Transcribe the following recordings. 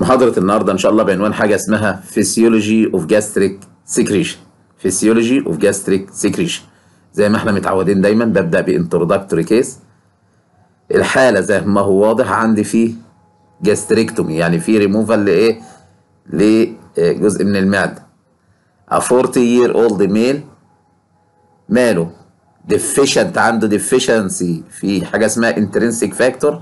محاضرة النهاردة إن شاء الله بعنوان حاجة اسمها Physiology of Gastric Secretion Physiology of Gastric Secretion زي ما احنا متعودين دايما ببدأ بانترودكتوري كيس الحالة زي ما هو واضح عندي فيه جاستريكتومي يعني في ريموفال لإيه لجزء من المعدة A 40 year old male ماله deficient عنده deficiency في حاجة اسمها intrinsic factor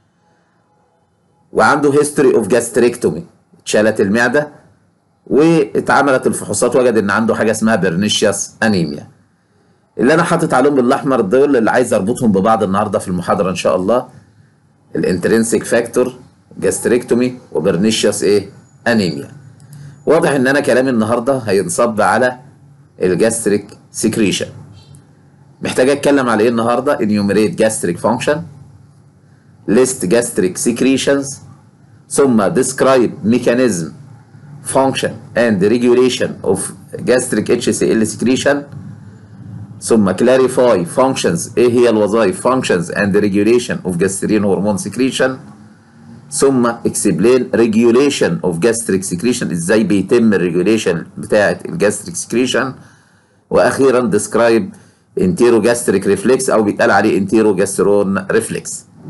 وعنده history of gastrectomy اتشالت المعدة واتعملت الفحوصات وجد ان عنده حاجة اسمها برنيشياس انيميا اللي انا حاطط عليهم بالاحمر دول اللي عايز اربطهم ببعض النهارده في المحاضرة ان شاء الله الانترنسيك فاكتور جاستريكتومي وبرنيشياس ايه انيميا واضح ان انا كلامي النهارده هينصب على الجاستريك سكريشن محتاج اتكلم على ايه النهارده enumerate gastric function list gastric secretions ثم describe mechanism function and regulation of gastric HCl secretion ثم clarify functions ايه هي الوظائف functions and regulation of gastrin hormone secretion ثم explain regulation of gastric secretion ازاي بيتم الريجوليشن بتاعه الجاستريك secretion واخيرا describe enterogastric reflex او بيتقال عليه enterogastron reflex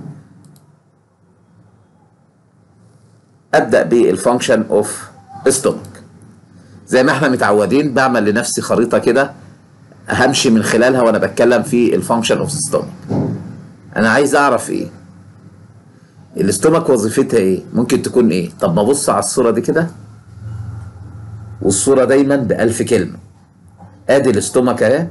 ابدا بالفانكشن اوف stomach زي ما احنا متعودين بعمل لنفسي خريطه كده همشي من خلالها وانا بتكلم في الفانكشن اوف stomach انا عايز اعرف ايه الاستومك وظيفتها ايه ممكن تكون ايه طب ما ابص على الصوره دي كده والصوره دايما بألف كلمه ادي الاستومك اهي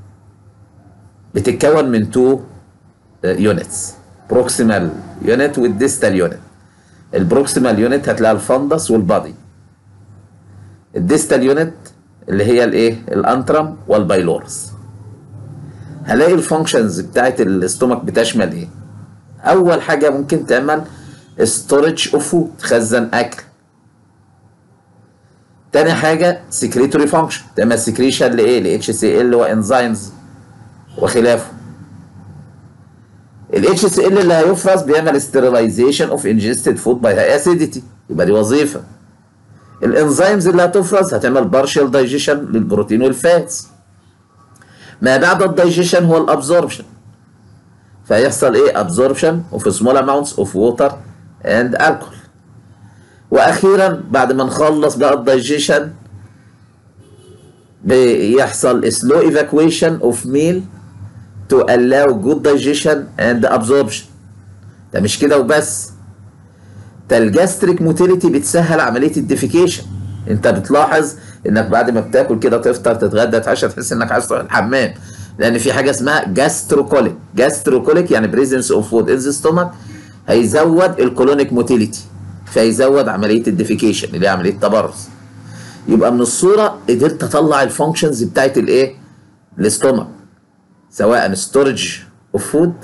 بتتكون من تو يونتس بروكسيمال يونت والديستال يونت البروكسيمال يونت هتلاقي الفندس والبادي الديستال يونت اللي هي الايه الانترم والبايلورس هلاقي الفانكشنز بتاعت الاستومك بتشمل ايه اول حاجه ممكن تعمل ستورج اوف فود تخزن اكل تاني حاجه سكريتوري فانكشن تعمل سكريشن لايه ل اتش سي ال وانزيمز وخلافه ال اتش سي ال اللي هيفرز بيعمل ستيرلايزيشن اوف انجستد فود باي هاي اسيديتي يبقى دي وظيفه الانزيمز اللي هتفرز هتعمل بارشال دايجيشن للبروتين والفاتس ما بعد الدايجيشن هو الابزوربشن فيحصل ايه absorption of small amounts of water and alcohol واخيرا بعد ما نخلص بقى الدايجيشن بيحصل slow evacuation of meal to allow good digestion and absorption ده مش كده وبس ده الجاستريك موتيليتي بتسهل عمليه الديفيكيشن انت بتلاحظ انك بعد ما بتاكل كده تفطر تتغدى تعشى تحس انك عايز تروح الحمام لان في حاجه اسمها جاستروكوليك جاستروكوليك يعني بريزنس اوف فود ان ذا ستومك هيزود الكولونيك موتيليتي فيزود عمليه الديفيكيشن اللي هي عمليه التبرز يبقى من الصوره قدرت اطلع الفانكشنز بتاعت الايه الاستومك سواء ستورج اوف فود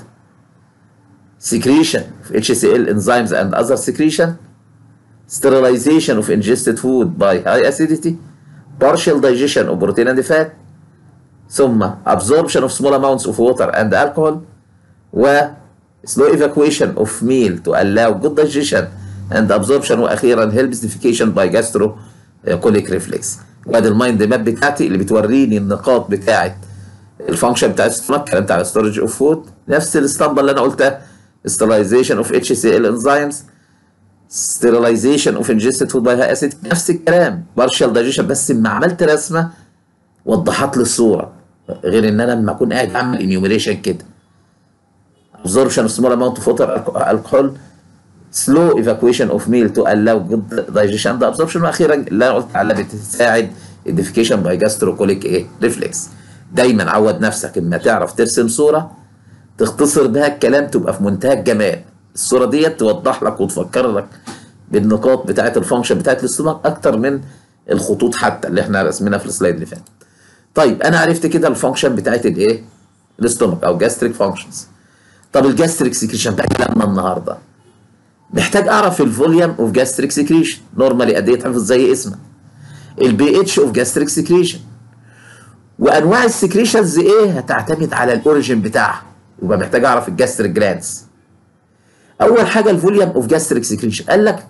secretion of HCl enzymes and other secretion sterilization of ingested food by high acidity partial digestion of protein and fat ثم absorption of small amounts of water and alcohol و slow evacuation of meal to allow good digestion and absorption واخيرا helps defecation by gastrocolic reflex وادي المايند ماب بتاعتي اللي بتوريني النقاط بتاعت الفانكشن بتاعت الستومك اتكلمت على ستورج اوف فود نفس الاسطمبه اللي انا قلتها sterilization of HCl enzymes sterilization of ingested food by high acid نفس الكلام partial digestion بس لما عملت رسمه وضحت لي الصوره غير ان انا لما اكون قاعد اعمل انيوميريشن كده absorption of small amount of water alcohol slow evacuation of meal to allow good digestion and absorption واخيرا اللي انا قلت على بتساعد الديفيكيشن باي جاستروكوليك ايه ريفلكس دايما عود نفسك اما تعرف ترسم صوره تختصر بها الكلام تبقى في منتهى الجمال الصوره ديت توضح لك وتفكر لك بالنقاط بتاعت الفانكشن بتاعت الاستومك اكتر من الخطوط حتى اللي احنا رسمينها في السلايد اللي فات طيب انا عرفت كده الفانكشن بتاعت الايه الاستومك او جاستريك فانكشنز طب الجاستريك سكريشن بقى كلامنا النهارده محتاج اعرف الفوليوم اوف جاستريك سكريشن نورمالي قد ايه يتحفظ زي اسمه البي اتش اوف جاستريك سكريشن وانواع السكريشنز ايه هتعتمد على الاوريجين بتاعها يبقى محتاج اعرف الجاستريك جلاندز اول حاجه الفوليوم اوف جاستريك سكريشن قال لك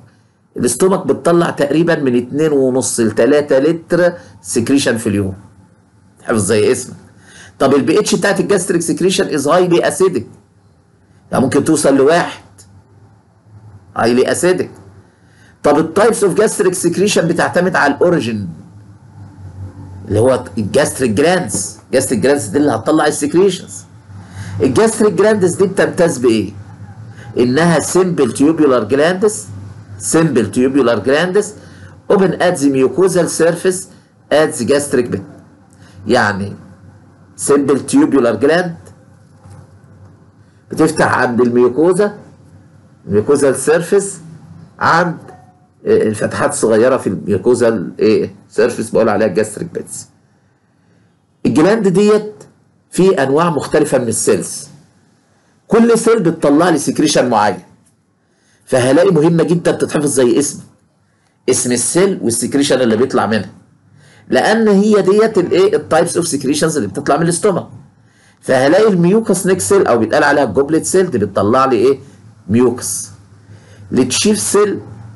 الاستومك بتطلع تقريبا من 2.5 ل 3 لتر سكريشن في اليوم حفظ زي اسمك طب البي اتش بتاعت الجاستريك سكريشن از هايلي اسيدك يعني ممكن توصل لواحد هايلي اسيدك طب التايبس اوف جاستريك سكريشن بتعتمد على الاوريجن اللي هو الجاستريك جلاندز الجاستريك جلاندز دي اللي هتطلع السكريشنز الجاستريك جلاندز دي بتمتاز بايه انها سمبل تيوبولار جلاندز سمبل تيوبولار جلاندز open at the mucosal surface at the gastric bed يعني سمبل تيوبولار جلاند بتفتح عند الميوكوزا الميوكوزال سيرفيس عند الفتحات الصغيره في الميوكوزال ايه سيرفيس بقول عليها الجاستريك بيتس الجلاند ديت في انواع مختلفه من السيلز كل سيل بتطلع لي سكريشن معين فهلاقي مهمه جدا تتحفظ زي اسم اسم السيل والسكريشن اللي بيطلع منها لان هي ديت الايه التايبس اوف سكريشنز اللي بتطلع من الاستومك فهلاقي الميوكس نيك سيل او بيتقال عليها الجوبلت سيل دي بتطلع لي ايه ميوكس التشيف سيل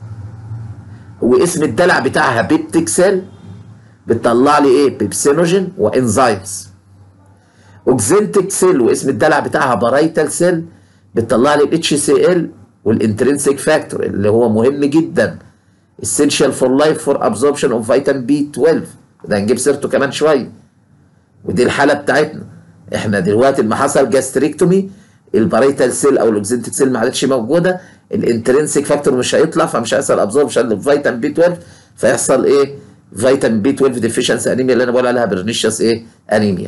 واسم الدلع بتاعها بيبتيك سيل بتطلع لي ايه بيبسينوجين وانزيمز اوكزنتيك سيل واسم الدلع بتاعها بارايتال سيل بتطلع لي الاتش سي ال والانترنسيك فاكتور اللي هو مهم جدا essential for life for absorption of vitamin B12 ده هنجيب سيرته كمان شويه ودي الحاله بتاعتنا احنا دلوقتي لما حصل جاستريكتومي الباريتال سيل او الاوكزنتيك سيل ما عادتش موجوده الانترنسيك فاكتور مش هيطلع فمش هيحصل ابزوربشن للفيتامين بي 12 فيحصل ايه فيتامين بي 12 ديفيشنسي انيميا اللي انا بقول عليها برنيشس ايه انيميا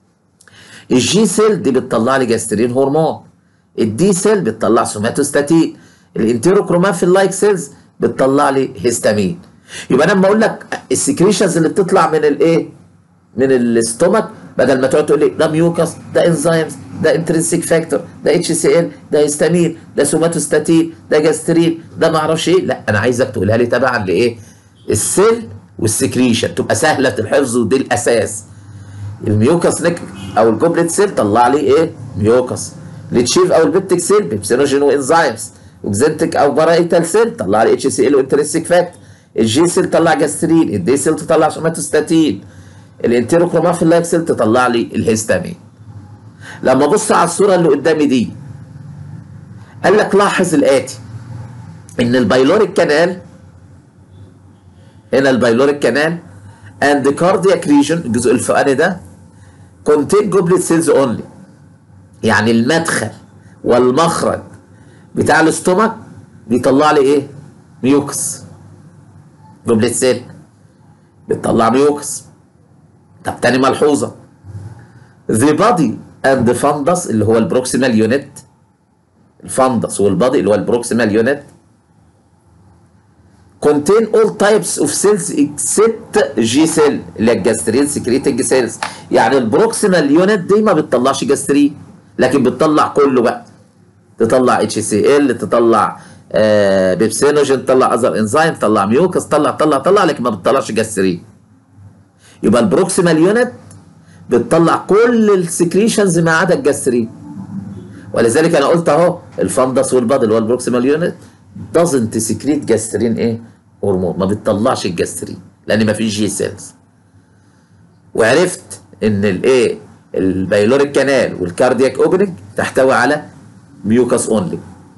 الجي سيل دي بتطلع لي جاسترين هرمون الدي سيل بتطلع سوماتوستاتين الانتيروكرومافين لايك سيلز بتطلع لي هيستامين يبقى انا لما اقول لك السكريشنز اللي بتطلع من الايه من الاستومك بدل ما تقعد تقول لي ده ميوكس ده انزيمز ده انترنسيك فاكتور ده اتش سي ال ده هيستامين ده سوماتوستاتين ده جاسترين ده ما اعرفش ايه لا انا عايزك تقولها لي تبعا لايه السيل والسكريشن تبقى سهله الحفظ ودي الاساس الميوكس نك او الجوبلت سيل طلع لي ايه ميوكس التشيف او البيبتيك سيل بيبسينوجين وانزيمز اوكزنتيك او بارايتال سيل طلع لي اتش سي ال وانترنسيك فاكتور الجي سيل طلع جاسترين الدي سيل تطلع سوماتوستاتين الانتيروكرومافين لايك سيل تطلع لي الهيستامين لما ابص على الصوره اللي قدامي دي قال لك لاحظ الاتي ان البايلوريك كانال هنا البايلوريك كانال اند كاردياك ريجن الجزء الفوقاني ده كونتين جوبلت سيلز اونلي يعني المدخل والمخرج بتاع الاستومك بيطلع لي ايه ميوكس جوبلت سيل بتطلع ميوكس طب تاني ملحوظه the body and the fundus اللي هو البروكسيمال يونت الفندس والبادي اللي هو البروكسيمال يونت contain all types of cells except G cell اللي هي الجاسترين سكريتنج سيلز يعني البروكسيمال يونت دي ما بتطلعش جاسترين لكن بتطلع كله بقى تطلع اتش سي ال تطلع آه بيبسينوجين تطلع اذر انزيم تطلع ميوكس تطلع تطلع تطلع لكن ما بتطلعش جاسترين يبقى البروكسيمال يونت بتطلع كل السكريشنز ما عدا الجاسترين ولذلك انا قلت اهو الفندس والبادي اللي هو البروكسيمال يونت doesn't secrete جاسترين ايه هرمون ما بتطلعش الجاسترين لان ما فيش جي سيلز وعرفت ان الايه البايلوريك كانال والكاردياك اوبننج تحتوي على ميوكاس اونلي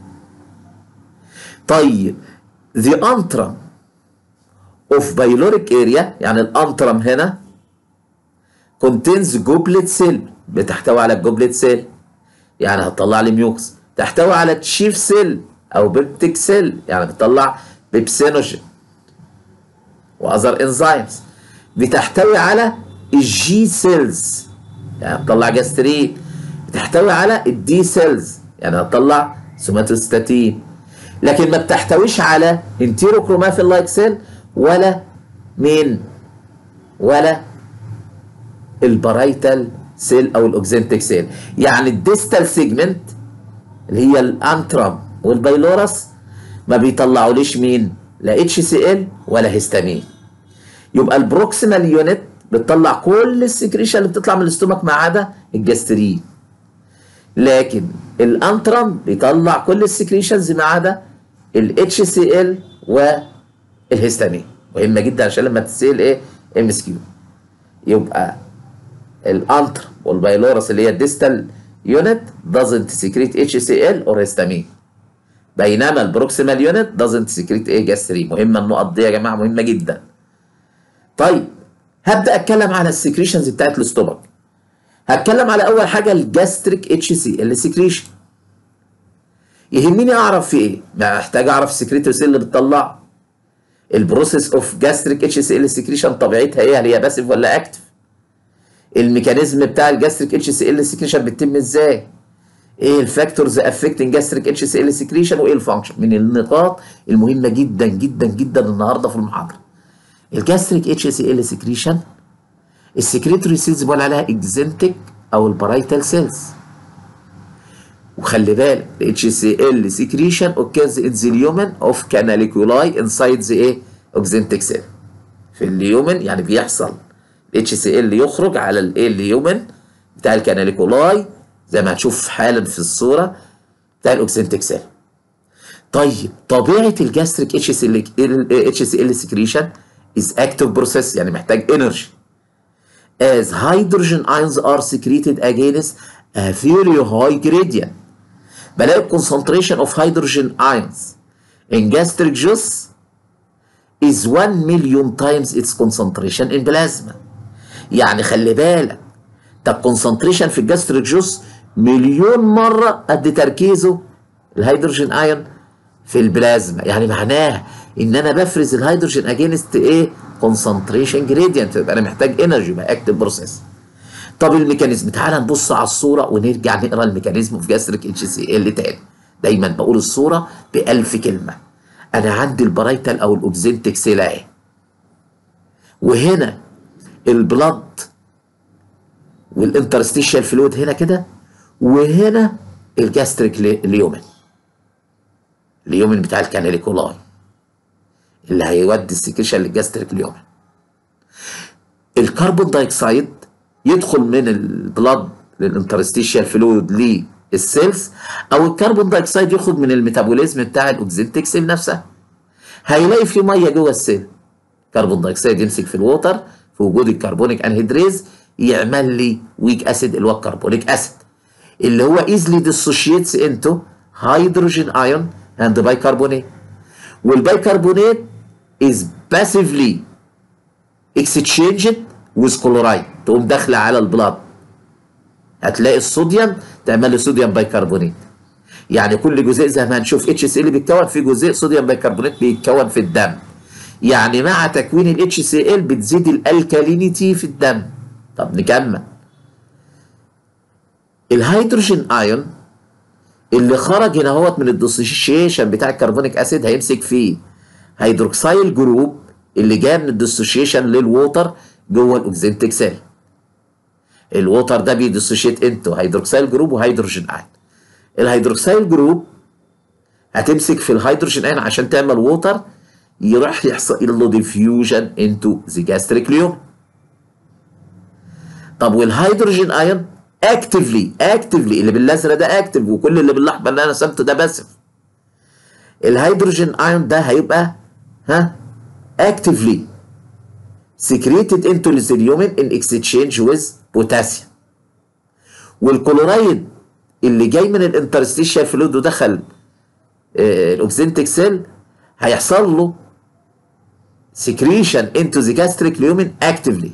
طيب the antrum of pyloric area يعني الانترم هنا contains جوبلت سيل بتحتوي على الجوبلت سيل يعني هتطلع لي ميوكس تحتوي على تشيف سيل او بيبتيك سيل يعني بتطلع بيبسينوجين واذر انزيمز بتحتوي على الجي سيلز يعني بتطلع جاسترين بتحتوي على الدي سيلز يعني هتطلع سوماتوستاتين لكن ما بتحتويش على انتيروكرومافين لايك سيل ولا مين ولا البرايتال سيل او الاوكزنتيك سيل يعني الديستال سيجمنت اللي هي الانترم والبايلورس ما بيطلعوليش مين لا اتش سي ال ولا هيستامين يبقى البروكسيمال يونت بتطلع كل السكريشن اللي بتطلع من الاستومك ما عدا الجاسترين لكن الانترم بيطلع كل السكريشنز ما عدا الاتش سي ال والهستامين مهمه جدا عشان لما تسال ايه ام اس كيو يبقى الانتر والبايلورس اللي هي الديستال يونت doesn't secrete HCl or histamine بينما البروكسيمال يونت doesn't secrete ايه جاس 3 مهمه النقط دي يا جماعه مهمه جدا طيب هبدا اتكلم على السكريشنز بتاعت الاستومك هتكلم على اول حاجه الجاستريك اتش سي ال سكريشن يهمني اعرف في ايه محتاج اعرف السكريتوري سيل اللي بتطلع البروسيس اوف جاستريك اتش سي ال سكريشن طبيعتها ايه هل هي باسيف ولا اكتف الميكانيزم بتاع الجاستريك اتش سي ال سكريشن بتتم ازاي ايه الفاكتورز افكتنج جاستريك اتش سي ال سكريشن وايه الفانكشن من النقاط المهمه جدا جدا جدا النهارده في المحاضره الجاستريك اتش سي ال سكريشن السكريتوري سيلز بقول عليها اكزنتك او البرايتال سيلز وخلي بالك الاتش سي ال سكريشن اوكيرز ان ذا اليومن اوف كاناليكولاي انسايد ذا ايه اوكزنتك سيل في اليومن يعني بيحصل الاتش سي ال يخرج على الايه اليومن بتاع الكاناليكولاي زي ما هتشوف حالا في الصوره بتاع الاوكسنتيك سيل طيب طبيعه الجاستريك اتش سي ال اتش سي ال سكريشن از اكتيف بروسيس يعني محتاج انرجي as hydrogen ions are secreted against a very high gradient بلاقي concentration of hydrogen ions in gastric juice is 1 million times its concentration in plasma يعني خلي بالك ده الكونسنتريشن في الجاستريك جوس مليون مره قد تركيزه الهيدروجين ايون في البلازما يعني معناها ان انا بفرز الهيدروجين اجينست ايه كونسنتريشن جريدينت يبقى انا محتاج انرجي بقى اكتف بروسيس طب الميكانيزم تعال نبص على الصوره ونرجع نقرا الميكانيزم في جاستريك اتش سي ال تاني دايما بقول الصوره بألف كلمه انا عندي البرايتال او الاوبزنتك سيل اهي وهنا البلد والانترستيشال فلويد هنا كده وهنا الجاستريك اليومن اليومن بتاع الكاناليكولاي اللي هيودي السكريشن للجاستريك اليومن الكربون دايوكسيد يدخل من البلد للانترستيشال فلويد للسيلز او الكربون دايوكسيد يخرج من الميتابوليزم بتاع الاوكزنتيك سيل نفسها هيلاقي في ميه جوه السيل كربون دايوكسيد يمسك في الووتر في وجود الكربونيك انهيدريز يعمل لي ويك اسيد اللي هو الكربونيك اسيد اللي هو ايزلي ديسوشيتس انتو هيدروجين ايون اند بايكربونات والبايكربونات از باسيفلي اكستشينجد ويز كلورايد تقوم داخله على البلاد هتلاقي الصوديوم تعمل له صوديوم بايكربونات يعني كل جزيء زي ما هنشوف اتش سي ال بيتكون في جزيء صوديوم بايكربونات بيتكون في الدم يعني مع تكوين الاتش سي ال بتزيد الالكالينيتي في الدم طب نكمل الهيدروجين ايون اللي خرج هنا اهوت من الديسوشيشن بتاع الكربونيك اسيد هيمسك فيه هيدروكسيل جروب اللي جاي من الديسوشيشن للووتر جوه الاوكزنتيك سيل الووتر ده بيديسوشيت انتو هيدروكسيل جروب وهيدروجين ايون الهيدروكسيل جروب هتمسك في الهيدروجين ايون عشان تعمل ووتر يروح يحصل له ديفيوجن انتو ذا جاستريك ليوم طب والهيدروجين ايون اكتفلي اكتفلي اللي بالازرق ده اكتف وكل اللي بالاحمر اللي انا رسمته ده باسف الهيدروجين ايون ده هيبقى ها اكتفلي secreted into الزيليومين in exchange with potassium والكلورايد اللي جاي من الانترستيشال فلويد ودخل آه الاوكسنتيك سيل هيحصل له secretion into the gastric lumen actively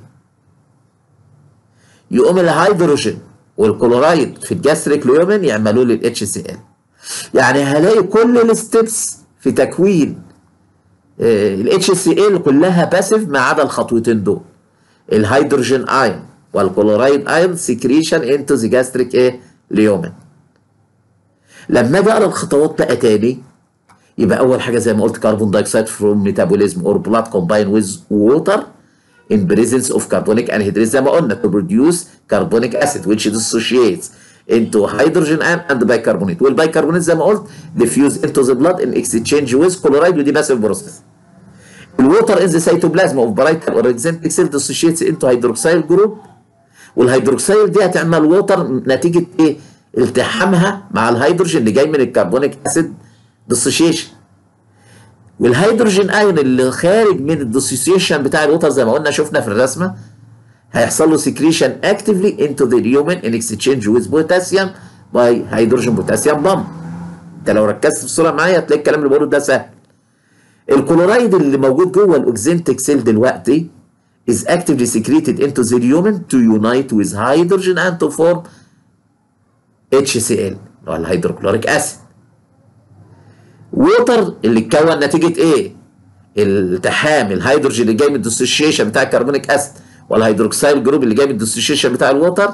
يقوم الهيدروجين والكلورايد في الجاستريك ليومن يعملوا لي الاتش سي ال يعني هلاقي كل الستبس في تكوين الاتش سي ال كلها باسيف ما عدا الخطوتين دول الهيدروجين ايون والكلورايد ايون سكريشن انتو ذا جاستريك ايه ليومن لما اجي اقرا الخطوات بقى تاني يبقى اول حاجه زي ما قلت كربون دايوكسيد فروم ميتابوليزم اور بلاد كومباين ويز ووتر in presence of carbonic anhydride زي ما قلنا to produce carbonic acid which dissociates into hydrogen ion and bicarbonate والبيكربونات زي ما قلت diffuse into the blood in exchange with chloride ودي passive process الووتر in the cytoplasm of brighter or exentic cell dissociates into hydroxyl group والهيدروكسيل دي هتعمل ووتر نتيجه ايه؟ التحامها مع الهيدروجين اللي جاي من الكربونيك اسيد dissociation والهيدروجين ايون اللي خارج من الديسوسيشن بتاع الوتر زي ما قلنا شفنا في الرسمه هيحصل له سكريشن اكتفلي انتو ذا اليومن ان اكسشينج ويز بوتاسيوم باي هيدروجين بوتاسيوم بامب انت لو ركزت في الصوره معايا هتلاقي الكلام اللي بقوله ده سهل الكلورايد اللي موجود جوه الاوكزنتيك سيل دلوقتي is actively secreted into the lumen to unite with hydrogen and to form HCl اللي هو الهيدروكلوريك اسيد ووتر اللي اتكون نتيجه ايه؟ التحام الهيدروجين اللي جاي من الديسوشيشن بتاع الكربونيك اسيد والهيدروكسيل جروب اللي جاي من الديسوشيشن بتاع الووتر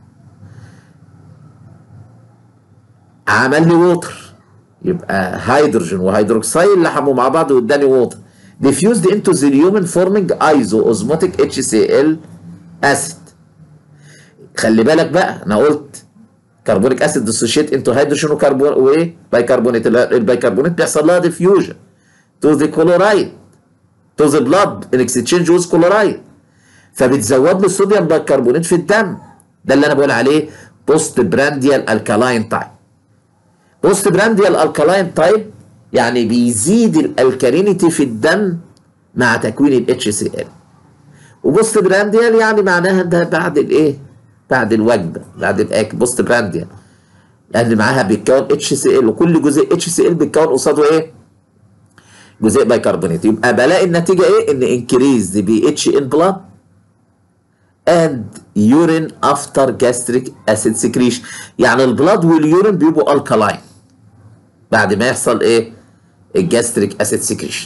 عمل لي ووتر يبقى هيدروجين وهيدروكسيل لحموا مع بعض واداني ووتر diffused into the lumen forming isoosmotic HCl acid خلي بالك بقى انا قلت كربونيك اسيد ديسوشيت انتو هيدروجين وكربون وايه بايكربونات البايكربونات بيحصل لها ديفيوجن تو ذا كلورايد تو ذا بلاد ان اكسشينج ويز كلورايد فبتزود له الصوديوم بايكربونات في الدم ده اللي انا بقول عليه بوست برانديال الكالاين تايب بوست برانديال الكالاين تايب يعني بيزيد الالكالينيتي في الدم مع تكوين الاتش سي ال وبوست برانديال يعني معناها ده بعد الايه بعد الوجبه بعد الاكل بوست برانديال لان معاها بيتكون اتش سي ال وكل جزيء اتش سي ال بيتكون قصاده ايه جزيء بايكربونات يبقى بلاقي النتيجه ايه ان انكريز بي اتش ان بلاد and urine after gastric acid secretion يعني البلاد واليورين بيبقوا الكالاين بعد ما يحصل ايه الجاستريك اسيد سكريشن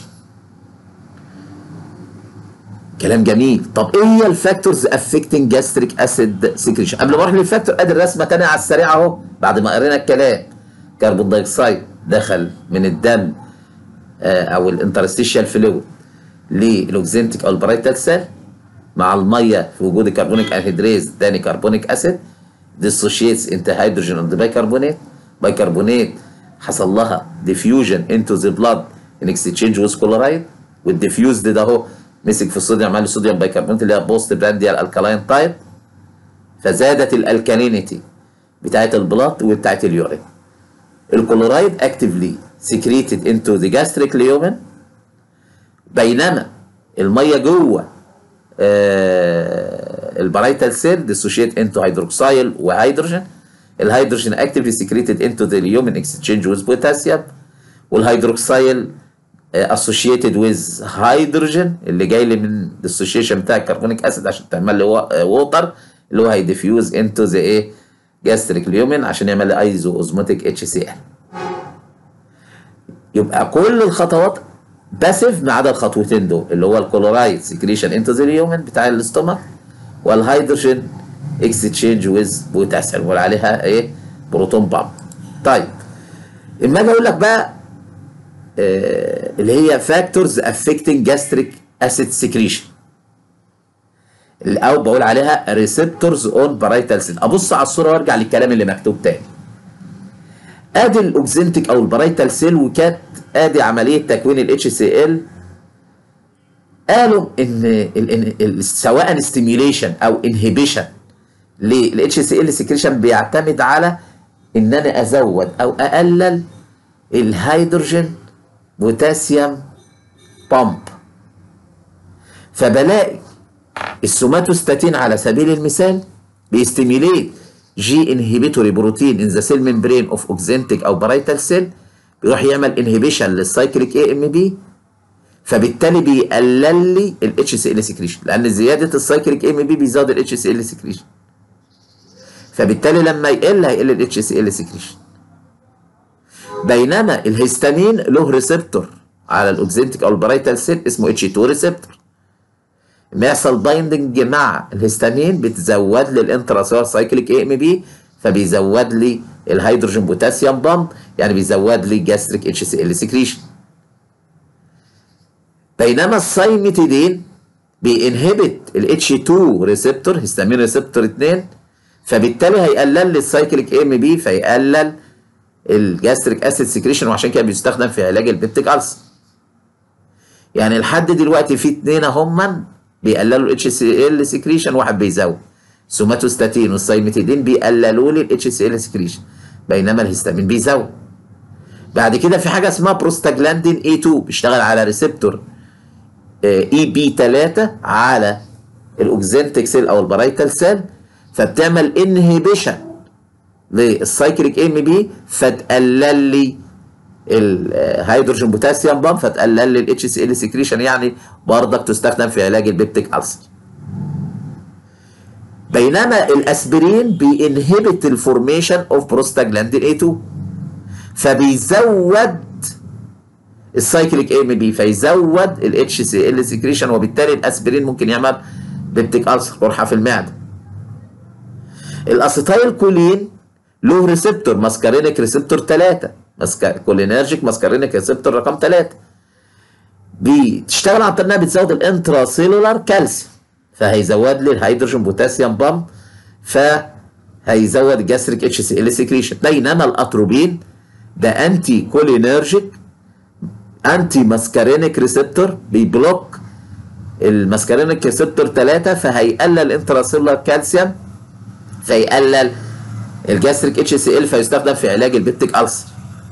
كلام جميل طب ايه هي الفاكتورز افكتنج جاستريك اسيد سكريشن قبل ما اروح للفاكتور ادي الرسمه تانية على السريع اهو بعد ما قرينا الكلام كربون دايوكسيد دخل من الدم آه او الانترستيشال فلويد للاوكزنتيك او البرايتال سيل مع الميه في وجود الكربونيك انهيدريز تاني كربونيك اسيد ديسوشيتس انت هيدروجين اند بايكربونات بايكربونات حصل لها ديفيوجن انتو ذا بلاد ان اكسشينج ويز كلورايد والديفيوزد ده اهو مسك في الصوديوم عمل صوديوم بايكربونات اللي هي بوست برانديال الكالاين تايب فزادت الالكالينيتي بتاعت البلاد وبتاعت اليورين الكلورايد اكتفلي سكريتد انتو ذا جاستريك ليومن بينما الميه جوه آه البرايتال سيل ديسوشيت انتو هيدروكسيل وهيدروجين الهيدروجين اكتفلي سكريتد انتو ذا اليومن اكسشينج ويز بوتاسيوم والهيدروكسيل اسوشيتد ويز هيدروجين اللي جاي لي من الديسوشيشن بتاع الكربونيك اسيد عشان تعمل لي ووتر اللي هو هيديفيوز انتو ذا ايه جاستريك ليومن عشان يعمل لي ايزو اوزموتيك اتش سي ال يبقى كل الخطوات باسيف ما عدا الخطوتين دول اللي هو الكلورايد سكريشن انتو ذا اليومن بتاع الاستومك والهيدروجين اكستشينج ويز بوتاسيوم بنقول عليها ايه بروتون بامب طيب اما اجي اقول لك بقى آه اللي هي فاكتورز افكتنج جاستريك اسيد سكريشن او بقول عليها ريسبتورز اون بارايتال سيل ابص على الصوره وارجع للكلام اللي مكتوب تاني ادي الاوكزنتيك او البارايتال سيل وكانت ادي عمليه تكوين الاتش سي ال قالوا ان سواء ستيميوليشن او انهبيشن للاتش سي ال سكريشن بيعتمد على ان انا ازود او اقلل الهيدروجين بوتاسيوم بامب فبلاقي السوماتوستاتين على سبيل المثال بيستيميليت جي انهبيتوري بروتين ان ذا سيل ممبرين اوف اوكزنتيك او بارايتال سيل بيروح يعمل انهبيشن للسايكليك اي ام بي فبالتالي بيقلل لي الاتش سي ال سكريشن لان زياده السايكليك اي ام بي بيزود الاتش سي ال سكريشن فبالتالي لما يقل هيقل الاتش سي ال سكريشن بينما الهستامين له ريسبتور على الاوكزنتيك او البرايتال سيل اسمه اتش 2 ريسبتور لما يحصل بايندنج مع الهستامين بتزود لي الانتراسيلر سايكليك اي ام بي فبيزود لي الهيدروجين بوتاسيوم بامب يعني بيزود لي جاستريك اتش سي ال سكريشن بينما السايميتيدين بينهبت الاتش 2 ريسبتور هستامين ريسبتور 2 فبالتالي هيقلل لي السايكليك ام بي فيقلل الجاستريك اسيد سكريشن وعشان كده بيستخدم في علاج البيبتيك ألسر يعني لحد دلوقتي في اتنين هما بيقللوا الاتش سي ال سكريشن واحد بيزود سوماتوستاتين والسايميتيدين بيقللوا لي الاتش سي ال سكريشن بينما الهستامين بيزود بعد كده في حاجه اسمها بروستاجلاندين اي 2 بيشتغل على ريسبتور اي بي 3 على الاوكزنتيك سيل او البرايتال سيل فبتعمل انهبيشن للسايكليك ام بي فتقلل لي الهيدروجين بوتاسيوم بامب فتقلل لي الاتش سي ال سكريشن يعني برضك تستخدم في علاج البيبتيك ألسر بينما الاسبرين بينهبت الفورميشن اوف بروستاجلاندين اي 2 فبيزود السايكليك ام بي فيزود الاتش سي ال سكريشن وبالتالي الاسبرين ممكن يعمل بيبتيك ألسر قرحه في المعده الاسيتايل كولين له ريسبتور ماسكارينيك ريسبتور 3 مسكا... كولينرجيك ماسكارينيك ريسبتور رقم 3 بتشتغل عن طريق انها بتزود الانترا سيلولار كالسيوم فهيزود لي الهيدروجين بوتاسيوم بامب فهيزود الجاستريك اتش سي ال سكريشن بينما الاتروبين ده انتي كولينرجيك انتي ماسكارينيك ريسبتور بيبلوك الماسكارينيك ريسبتور 3 فهيقلل الانترا سيلولار كالسيوم فيقلل الجاستريك اتش سي ال فيستخدم في علاج البيبتيك ألسر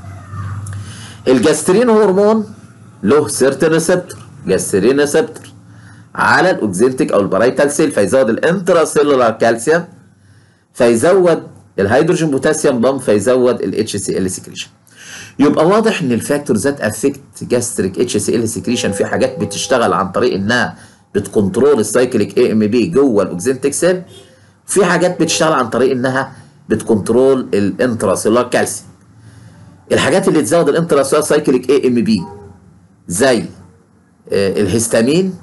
الجاسترين هرمون له سيرتن ريسبتور جاسترين ريسبتور على الاوكزنتيك او البرايتال سيل فيزود الانترا سيلولار كالسيوم فيزود الهيدروجين بوتاسيوم بامب فيزود الاتش سي ال سكريشن يبقى واضح ان الفاكتور ذات افكت جاستريك اتش سي ال سكريشن في حاجات بتشتغل عن طريق انها بتكنترول السايكليك اي ام بي جوه الاوكزنتيك سيل في حاجات بتشتغل عن طريق انها بتكنترول الانترا سيلولار كالسيوم الحاجات اللي تزود الانترا سيلولار سايكليك اي ام بي زي آه الهستامين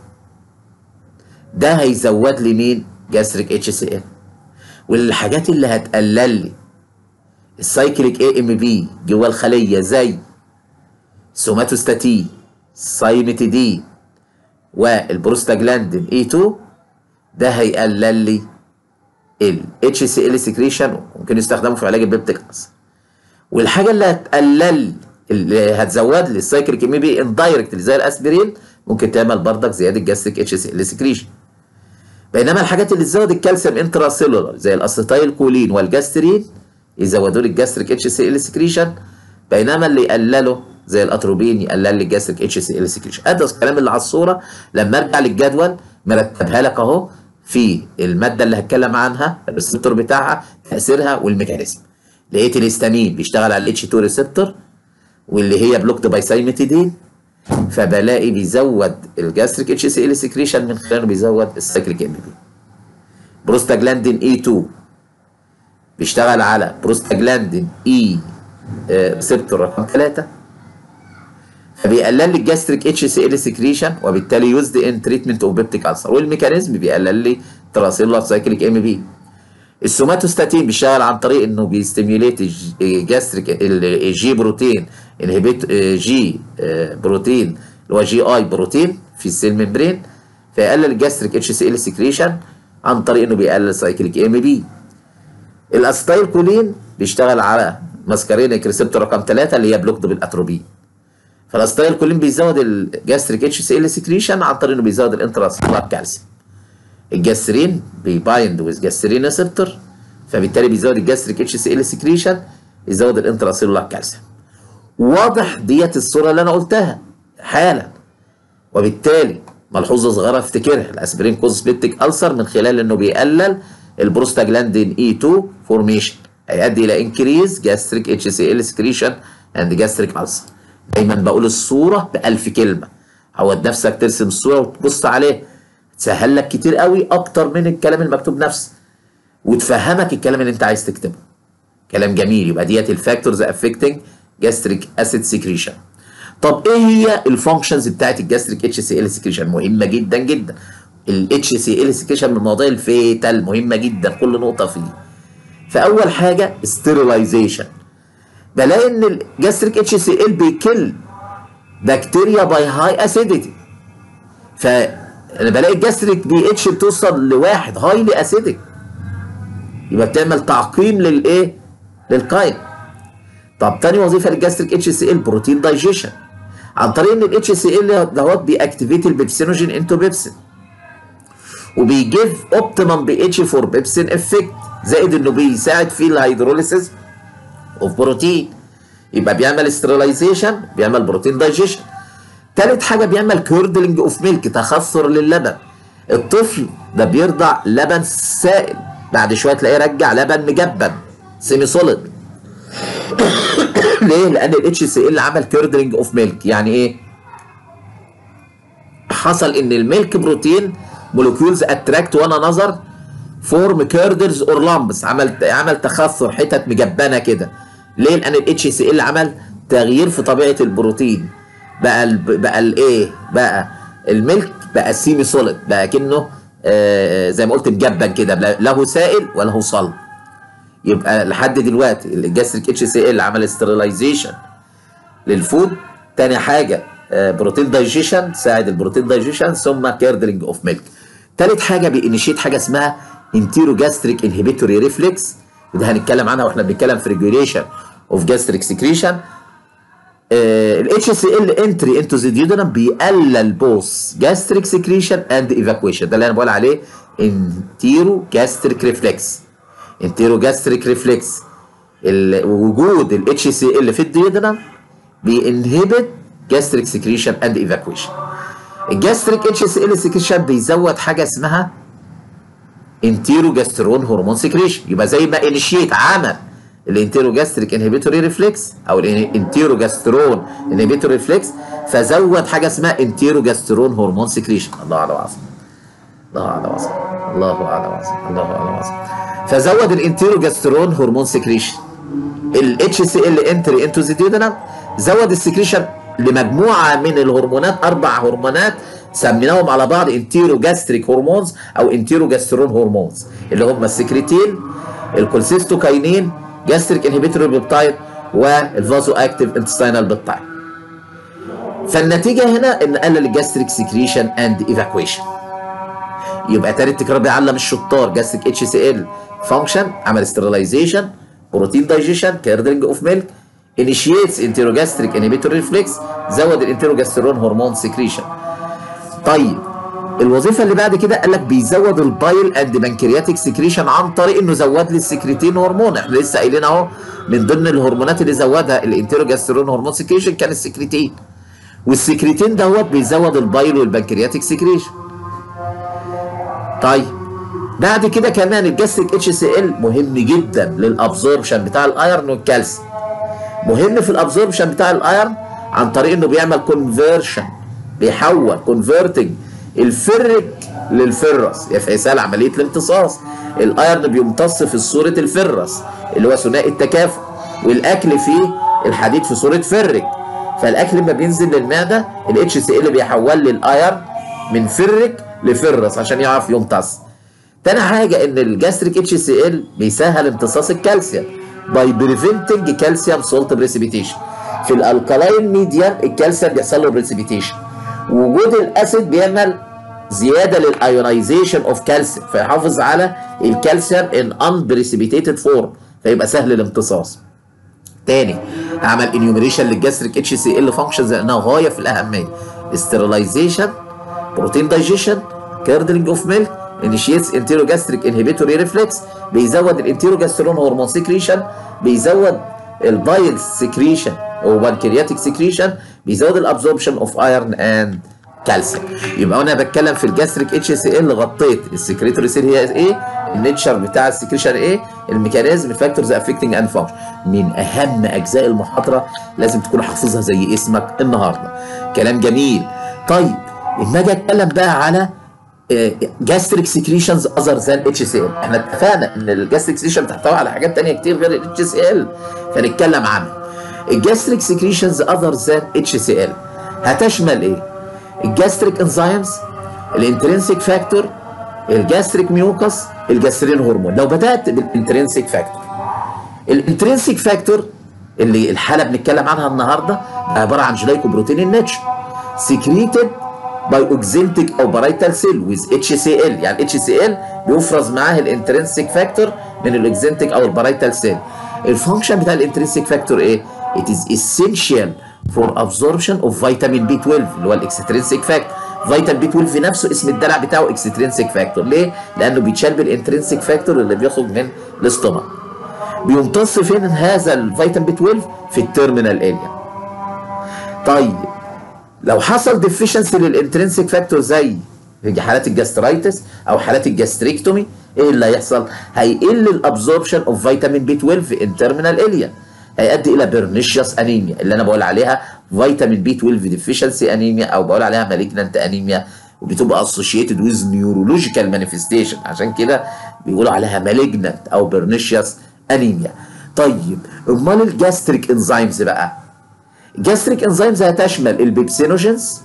ده هيزود لي مين جاستريك اتش سي ال والحاجات اللي هتقلل لي السايكليك اي ام بي جوه الخليه زي سوماتوستاتين سايمتيدين والبروستاجلاندين اي 2 ده هيقلل لي ال اتش سي ال سكريشن ممكن يستخدموا في علاج البيبتيك ألسر والحاجه اللي هتقلل اللي هتزود لي السايكليك ام بي اندايركت زي الاسبرين ممكن تعمل بردك زياده جاستريك اتش سي ال سكريشن بينما الحاجات اللي تزود الكالسيوم انترا سيلولار زي الاسيتايل كولين والجاسترين يزودوا لي الجاستريك اتش سي ال سكريشن بينما اللي يقللوا زي الاتروبين يقلل لي الجاستريك اتش سي ال سكريشن ادي الكلام اللي على الصوره لما ارجع للجدول مرتبها لك اهو في الماده اللي هتكلم عنها الريسبتور بتاعها تاثيرها والميكانيزم لقيت الهستامين بيشتغل على الاتش 2 ريسبتور واللي هي بلوكد باي سايمتيدين فبلاقي بيزود الجاستريك اتش سي ال سكريشن من خلاله بيزود السايكليك ام بي بروستاجلاندين اي 2 بيشتغل على بروستاجلاندين اي ريسبتور رقم 3 فبيقلل لي الجاستريك اتش سي ال سكريشن وبالتالي يوزد ان تريتمنت اوف بيبتيك ألسر والميكانيزم بيقلل لي تراسيلولار سايكليك ام بي السوماتوستاتين بيشتغل عن طريق انه بيستيميوليت الجاستريك الجي بروتين انهبيت جي بروتين اللي هو جي اي بروتين في السيل ممبرين فيقلل الجاستريك اتش سي ال سكريشن عن طريق انه بيقلل سايكليك ام بي الاستايل كولين بيشتغل على ماسكارينيك ريسبتور رقم 3 اللي هي بلوكد بالاتروبين فالاستايل كولين بيزود الجاستريك اتش سي ال سكريشن عن طريق انه بيزود الانتراسيلولار كالسيوم الجاسترين بيبايند ويز جاسترين ريسبتور فبالتالي بيزود الجاستريك اتش سي ال سكريشن يزود الانتراسيلولار كالسيوم واضح ديت الصوره اللي انا قلتها حالا وبالتالي ملحوظه صغيره افتكرها الاسبرين كوز بيبتيك ألسر من خلال انه بيقلل البروستاجلاندين اي 2 فورميشن هيؤدي الى انكريز جاستريك اتش سي ال سكريشن اند جاستريك ألسر دايما بقول الصوره بألف كلمه عود نفسك ترسم الصوره وتبص عليها تسهل لك كتير قوي اكتر من الكلام المكتوب نفسه وتفهمك الكلام اللي انت عايز تكتبه كلام جميل يبقى ديت الفاكتورز افكتنج جاستريك اسيد سكريشن طب ايه هي الفانكشنز بتاعت الجاستريك اتش سي ال سكريشن مهمه جدا جدا الاتش سي ال سكريشن من المواضيع الفيتال مهمه جدا كل نقطه فيه فاول حاجه ستيرلايزيشن بلاقي ان الجاستريك اتش سي ال بيكل بكتيريا باي هاي اسيديتي فانا بلاقي الجاستريك بي اتش بتوصل لواحد هايلي اسيديك يبقى بتعمل تعقيم للايه للقيم طب تاني وظيفه للجاستريك اتش سي ال بروتين دايجيشن عن طريق ان الاتش سي ال دوت بيأكتيفيت البيبسينوجين انتو بيبسين وبيجيف اوبتيمم بي اتش فور بيبسين افكت زائد انه بيساعد في الهيدروليسيس اوف بروتين يبقى بيعمل استرلايزيشن بيعمل بروتين دايجيشن تالت حاجه بيعمل كيردلنج اوف ميلك تخثر للبن الطفل ده بيرضع لبن سائل بعد شويه تلاقيه رجع لبن مجبن سيمي سوليد ليه؟ لان الاتش سي ال عمل كيردلنج اوف ميلك يعني ايه؟ حصل ان الميلك بروتين مولكيولز اتراكت وانا نظر فورم كيردرز اور لامبس عمل عمل تخثر حتت مجبنه كده ليه؟ لان الاتش سي ال عمل تغيير في طبيعه البروتين بقى ال بقى الايه؟ بقى الميلك بقى سيمي سوليد بقى كانه آه زي ما قلت مجبن كده له سائل وله صلب يبقى لحد دلوقتي الجاستريك اتش سي ال عمل استرلايزيشن للفود تاني حاجه آه بروتين دايجيشن ساعد البروتين دايجيشن ثم كيردلنج اوف ميلك تالت حاجه بينيشيت حاجه اسمها انتيرو جاستريك انهبيتوري ريفلكس وده هنتكلم عنها واحنا بنتكلم في ريجوليشن اوف جاستريك سكريشن الاتش سي ال انتري انتو ذا ديودرم بيقلل بوث جاستريك سكريشن اند ايفاكويشن ده اللي انا بقول عليه انتيرو جاستريك ريفلكس انتيرو جاستريك ريفلكس وجود الاتش سي ال في الديودرم بينهبت جاستريك سكريشن اند ايفاكويشن الجاستريك اتش سي ال سكريشن بيزود حاجه اسمها انتيرو جاسترون هرمون سكريشن يبقى زي ما انيشيت عمل الانتيرو جاستريك انهبيتوري ريفلكس او الانتيرو جاسترون انهبيتوري ريفلكس فزود حاجه اسمها انتيرو جاسترون هرمون سكريشن الله اعلم وعظم الله اعلم وعظم الله اعلم وعظم الله اعلم وعظم فزود الانتيرو جاسترون هرمون سكريشن الاتش سي ال انتري انتو زيتيدنم زود السكريشن لمجموعه من الهرمونات اربع هرمونات سميناهم على بعض انتيرو جاستريك هرمونز او انتيرو جاسترون هرمونز اللي هم السكريتين الكولسيستوكاينين جاستريك انهبيتوري بيبتايد والفازو اكتيف انتستينال بيبتايد فالنتيجه هنا ان قلل الجاستريك سكريشن اند ايفاكويشن يبقى تالت تكرار بيعلم الشطار جاستريك اتش سي ال فانكشن عمل استرلايزيشن بروتين دايجيشن كيردرنج اوف ميلك انيشيتس انتيروجاستريك انهبيتوري ريفلكس زود الانتيروجاسترون هرمون سكريشن طيب الوظيفه اللي بعد كده قال لك بيزود البايل اند بنكرياتيك سكريشن عن طريق انه زود لي السكريتين هرمون احنا لسه قايلين اهو من ضمن الهرمونات اللي زودها الانتيروجاسترون هرمون سكريشن كان السكريتين والسكريتين دوت بيزود البايل والبنكرياتيك سكريشن طيب بعد كده كمان الجاستريك اتش سي ال مهم جدا للابزوربشن بتاع الايرن والكالسيوم مهم في الابزوربشن بتاع الايرن عن طريق انه بيعمل كونفرشن بيحول كونفرتنج الفرك للفرس يفعل عمليه الامتصاص الايرن بيمتص في صوره الفرس اللي هو ثنائي التكافؤ والاكل فيه الحديد في صوره فرك فالاكل لما بينزل للمعده الاتش سي ال بيحول لي الايرن من فرك لفرس عشان يعرف يمتص تاني حاجه ان الجاستريك اتش سي ال بيسهل امتصاص الكالسيوم باي بريفنتنج كالسيوم سولت بريسيبيتيشن في الالكالاين ميديم الكالسيوم بيحصل له بريسيبيتيشن وجود الاسيد بيعمل زياده للايونايزيشن اوف كالسيوم فيحافظ على الكالسيوم ان ان بريسيبيتيتد فورم فيبقى سهل الامتصاص تاني هعمل انيوميريشن للجاستريك اتش سي ال فانكشنز لانها غايه في الاهميه استرلايزيشن بروتين دايجيشن كيردلنج اوف ميلك انيشيتس انتيروجاستريك انهبيتوري ريفلكس بيزود الانتيروجاسترون هرمون سكريشن بيزود البايل سكريشن او بانكرياتيك سكريشن بيزود الابزوربشن اوف ايرن اند كالسيوم يبقى انا بتكلم في الجاستريك اتش سي ال غطيت السكريتوري سيل هي ايه النيتشر بتاع السكريشن ايه الميكانيزم الفاكتورز افكتنج اند فانكشن من اهم اجزاء المحاضره لازم تكون حافظها زي اسمك النهارده كلام جميل طيب اما اجي اتكلم بقى على جاستريك سكريشنز اذر ذان اتش سي ال احنا اتفقنا ان الجاستريك سكريشن بتحتوي على حاجات تانية كتير غير الاتش سي ال فنتكلم عنها الجاستريك سكريشنز اذر ذان اتش سي ال هتشمل ايه الجاستريك انزيمز الانترنسيك فاكتور الجاستريك ميوكس الجاسترين هرمون لو بدات بالانترنسيك فاكتور الانترنسيك فاكتور اللي الحاله بنتكلم عنها النهارده عباره عن جلايكو بروتين الناتشر سكريتد باي اوكزنتيك او بارايتال سيل ويز اتش سي ال يعني اتش سي ال بيفرز معاه الانترنسيك فاكتور من الاوكزنتيك او البارايتال سيل الفانكشن بتاع الانترنسيك فاكتور ايه؟ it is essential for absorption of vitamin B12 اللي هو الاكسترنسيك فاكتور فيتامين بي 12 نفسه اسم الدلع بتاعه اكسترنسيك فاكتور ليه؟ لانه بيتشال بالانترنسيك فاكتور اللي بيخرج من الاستومك بيمتص فين هذا الفيتامين بي 12 في التيرمينال اريا طيب لو حصل ديفيشنسي للانترنسيك فاكتور زي في حالات الجاسترايتس او حالات الجاستريكتومي ايه اللي هيحصل؟ هيقل الابزوربشن اوف فيتامين بي 12 في انترمينال اريا هيؤدي الى بيرنيشيوس انيميا اللي انا بقول عليها فيتامين بي 12 ديفيشنسي انيميا او بقول عليها مالجنانت انيميا وبتبقى اسوشيتد ويز نيورولوجيكال مانيفستيشن عشان كده بيقولوا عليها مالجنانت او بيرنيشيوس انيميا طيب امال الجاستريك انزيمز بقى الجاستريك انزيمز هتشمل البيبسينوجينز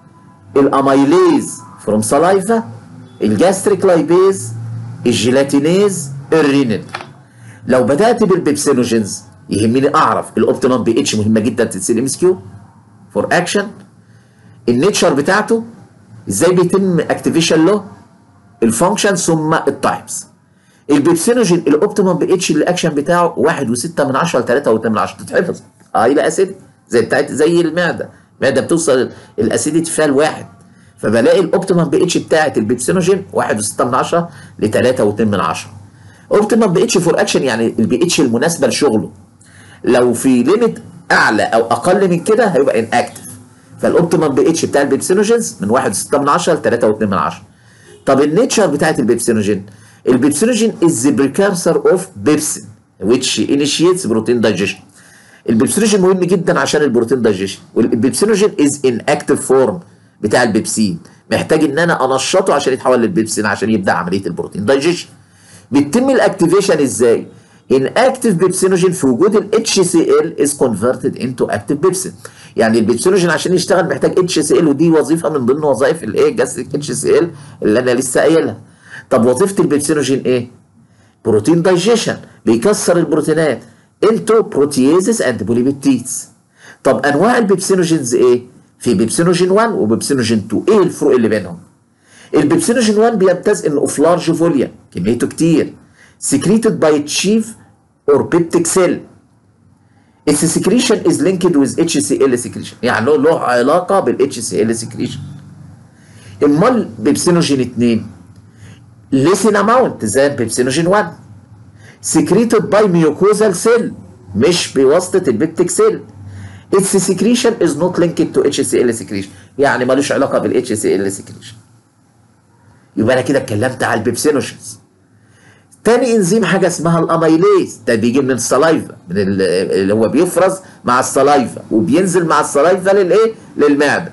الاميليز فروم سلايفا الجاستريك لايبيز الجيلاتينيز الرينين لو بدات بالبيبسينوجينز يهمني اعرف الاوبتيمم بي اتش مهمه جدا تتسال ام اس كيو فور اكشن النيتشر بتاعته ازاي بيتم اكتيفيشن له الفانكشن ثم التايبس البيبسينوجين الاوبتيمم بي اتش الاكشن بتاعه 1.6 من 10 ل 3.2 من 10 تتحفظ اه يبقى اسيد زي بتاعت زي المعده المعده بتوصل الاسيديتي فيها لواحد فبلاقي الاوبتيمم بي اتش بتاعت البيبسينوجين 1.6 من 10 ل 3.2 من 10 اوبتيمم بي اتش فور اكشن يعني البي اتش المناسبه لشغله لو في ليميت اعلى او اقل من كده هيبقى ان اكتف فالاوبتيمم بي اتش بتاع البيبسينوجينز من 1.6 من 10 ل 3.2 من 10 طب النيتشر بتاعت البيبسينوجين البيبسينوجين is the precursor of بيبسين which initiates protein digestion البيبسينوجين مهم جدا عشان البروتين دايجيشن والبيبسينوجين از ان اكتف فورم بتاع البيبسين محتاج ان انا انشطه عشان يتحول للبيبسين عشان يبدا عمليه البروتين دايجيشن بيتم الاكتيفيشن ازاي ان اكتف بيبسينوجين في وجود ال HCl is converted into active بيبسين يعني البيبسينوجين عشان يشتغل محتاج HCl ودي وظيفه من ضمن وظائف الايه جاستريك HCl اللي انا لسه قايلها طب وظيفه البيبسينوجين ايه بروتين دايجيشن بيكسر البروتينات انتو بروتييزز اند بوليبيبتيدز طب انواع البيبسينوجينز ايه في بيبسينوجين 1 وبيبسينوجين 2 ايه الفروق اللي بينهم البيبسينوجين 1 بيمتاز انه اوف لارج فوليوم كميته كتير secreted by chief or peptic cell its secretion is linked with HCl secretion يعني له له علاقه بال HCl secretion امال بيبسينوجين 2 listen amount زي بيبسينوجين 1 secreted by mucosal cell مش بواسطه البيبتيك سيل its secretion is not linked to HCl secretion يعني ملوش علاقه بال HCl secretion يبقى انا كده اتكلمت على البيبسينوجينز تاني انزيم حاجه اسمها الاميليز ده بيجي من السلايفا من اللي هو بيفرز مع السلايفا وبينزل مع السلايفا للايه للمعده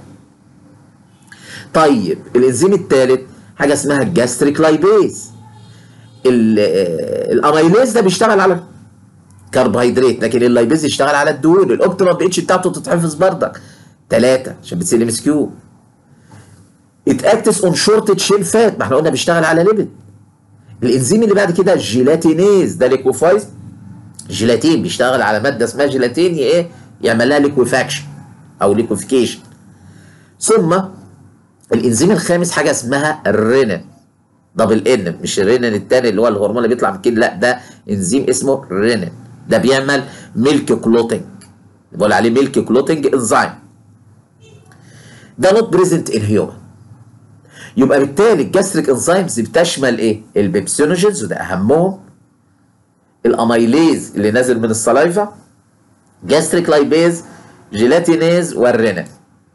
طيب الانزيم الثالث حاجه اسمها الجاستريك لايبيز الاميليز ده بيشتغل على كربوهيدرات لكن اللايبيز يشتغل على الدهون الاوبتيمال بي اتش بتاعته تتحفظ بردك ثلاثه عشان بتسال ام اس كيو ات اكتس اون شورت تشين فات ما احنا قلنا بيشتغل على ليبيد الانزيم اللي بعد كده الجيلاتينيز ده ليكوفايز جيلاتين بيشتغل على ماده اسمها جيلاتين ايه يعمل لها ليكوفاكشن او ليكوفيكيشن ثم الانزيم الخامس حاجه اسمها الرينين دبل ان مش الرينين الثاني اللي هو الهرمون اللي بيطلع من الكلى لا ده انزيم اسمه رينين ده بيعمل ميلك كلوتنج بقول عليه ميلك كلوتنج انزيم ده نوت بريزنت ان هيومن يبقى بالتالي الجاستريك انزيمز بتشمل ايه؟ البيبسينوجينز وده اهمهم الاميليز اللي نازل من السلايفا جاستريك لايبيز جيلاتينيز والرينين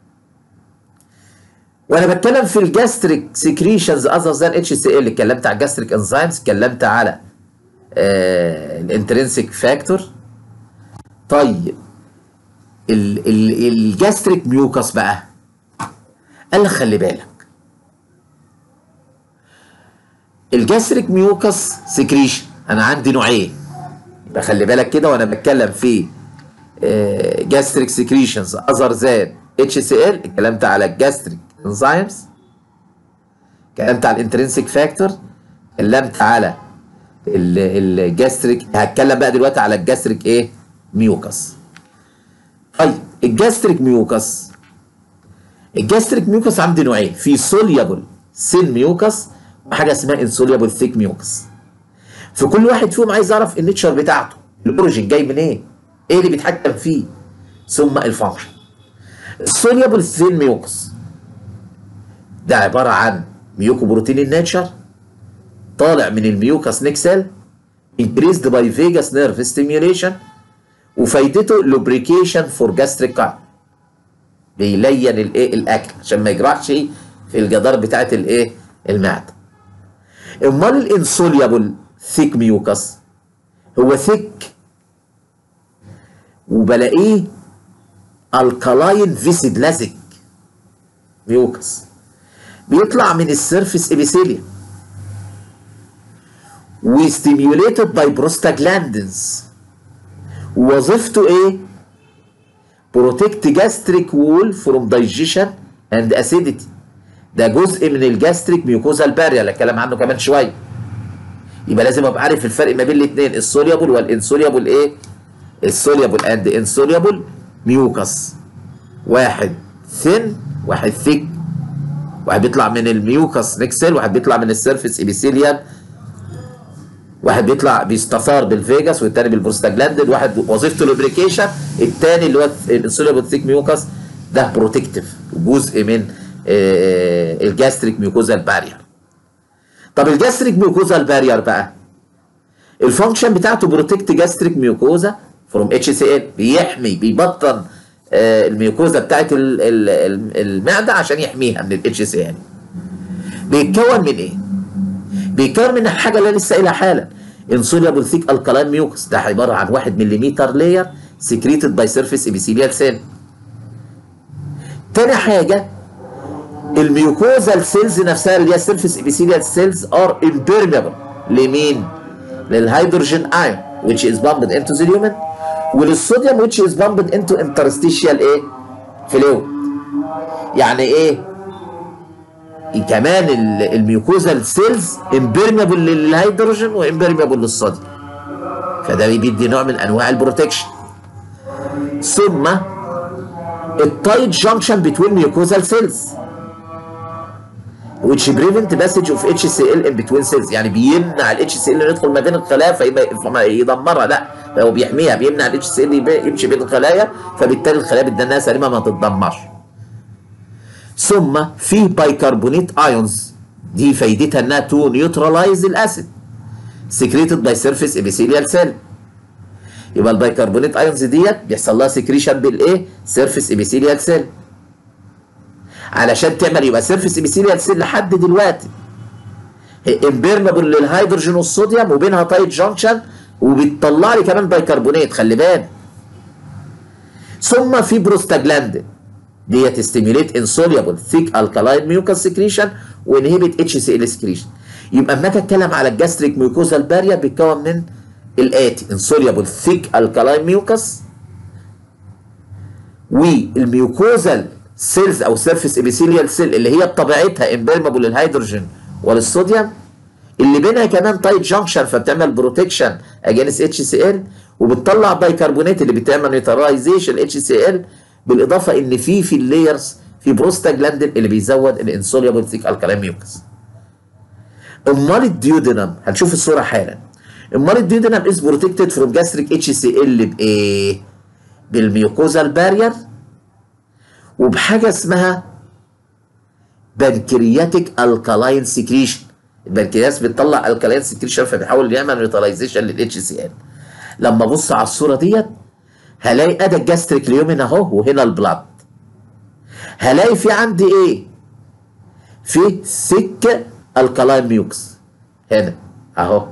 وانا بتكلم في الجاستريك سكريشنز اذر ذان اتش سي ال اتكلمت على الجاستريك انزيمز اتكلمت على آه الانترنسيك فاكتور طيب ال ال الجاستريك ميوكس بقى قال لك خلي بالك الجاستريك ميوكس سكريشن انا عندي نوعين يبقى خلي بالك كده وانا بتكلم في جاستريك سكريشنز اذر ذان اتش سي ال اتكلمت على الجاستريك انزيمز اتكلمت على الانترنسيك فاكتور اتكلمت على الجاستريك هتكلم بقى دلوقتي على الجاستريك ايه ميوكس طيب الجاستريك ميوكس الجاستريك ميوكس عندي نوعين في سوليبل سين ميوكس وحاجه اسمها انسوليبل ثيك ميوكس في كل واحد فيهم عايز اعرف النيتشر بتاعته الاوريجين جاي منين ايه ايه اللي بيتحكم فيه ثم الفانكشن السوليبل ثين ميوكس ده عباره عن ميوكو بروتين الناتشر طالع من الميوكس نيكسل increased by vagus nerve stimulation وفايدته lubrication for gastric cut بيلين الايه الاكل عشان ما يجرحش في الجدار بتاعت الايه المعده امال الانسوليبل ثيك ميوكس هو ثيك وبلاقيه الكلاين فيسيد لازك ميوكس بيطلع من السيرفيس ابيثيليوم وستيميوليتد باي بروستاجلاندنز وظيفته ايه؟ بروتكت جاستريك وول فروم دايجيشن اند اسيديتي ده جزء من الجاستريك ميوكوزال بارير اللي هتكلم عنه كمان شويه يبقى لازم ابقى عارف الفرق ما بين الاثنين السوليبل والانسوليبل ايه؟ السوليبل اند انسوليبل ميوكس واحد ثين واحد ثيك واحد بيطلع من الميوكس نكسل واحد بيطلع من السيرفيس ابيثيليوم واحد بيطلع بيستثار بالفيجاس والتاني بالبروستاجلاندين واحد وظيفته لوبريكيشن التاني اللي هو الانسوليبل ثيك ميوكس ده بروتكتيف جزء من الجاستريك ميوكوزال بارير طب الجاستريك ميوكوزال بارير بقى الفانكشن بتاعته بروتكت جاستريك ميوكوزا فروم اتش سي ال بيحمي بيبطن الميوكوزا بتاعت المعده عشان يحميها من الاتش سي ال بيتكون من ايه؟ بيتكون من الحاجه اللي انا لسه قايلها حالا انسوليبل ثيك الكالين ميوكس ده عباره عن 1 ملم لاير سكريتد باي سيرفيس ابيثيليال سيل تاني حاجه الميوكوزال سيلز نفسها اللي هي السيرفيس ابيثيليال سيلز ار امبيرميبل لمين؟ للهيدروجين ايون which is pumped into the lumen وللصوديوم which is pumped into interstitial ايه؟ fluid يعني ايه؟ كمان الميوكوزال سيلز امبيرميبل للهيدروجين وامبيرميبل للصوديوم فده بيدي نوع من انواع البروتكشن ثم التايت جانكشن بتوين ميوكوزال سيلز which prevent passage of HCl in between cells يعني بيمنع ال HCl انه يدخل ما بين الخلايا فيدمرها لا هو بيحميها بيمنع ال HCl يمشي بين الخلايا فبالتالي الخلايا بتدنها سليمه ما تتدمرش ثم في بايكربونيت ايونز دي فايدتها انها تو نيوتراليز الاسيد سكريتد باي سيرفيس ابيثيليال سيل يبقى البايكربونيت ايونز ديت بيحصل لها سكريشن بالايه سيرفيس ابيثيليال سيل علشان تعمل يبقى سيرفيس ابيثيليال سيل لحد دلوقتي امبيرمبل للهيدروجين والصوديوم وبينها تايت جانكشن وبتطلع لي كمان بايكربونات خلي بالك ثم في بروستاجلاندين ديت ستيميوليت انسوليبل ثيك الكالاين ميوكاس سكريشن وانهبت اتش سي ال سكريشن يبقى اما اجي اتكلم على الجاستريك ميوكوزال بارير بيتكون من الاتي انسوليبل ثيك الكالاين ميوكاس والميوكوزال سيلز او سيرفيس ابيثيليال سيل اللي هي بطبيعتها امبيرمبل للهيدروجين وللصوديوم اللي بينها كمان تايت جانكشن فبتعمل بروتكشن اجينست اتش سي ال وبتطلع بايكربونات اللي بتعمل نيوترايزيشن اتش سي ال بالاضافه ان في في اللايرز في بروستاجلاندين اللي بيزود الانسوليبل ثيك الكالين ميوكس امال الديودينم هنشوف الصوره حالا امال الديودينم از بروتكتد فروم جاستريك اتش سي ال بايه بالميوكوزال بارير وبحاجه اسمها بنكرياتيك الكالاين سكريشن البنكرياس بتطلع الكالاين سكريشن فبيحاول يعمل نيوتراليزيشن للاتش سي ال لما ابص على الصوره ديت هلاقي ادى الجاستريك ليومين اهو وهنا البلاد هلاقي في عندي ايه في ثيك الكالاين ميوكس هنا اهو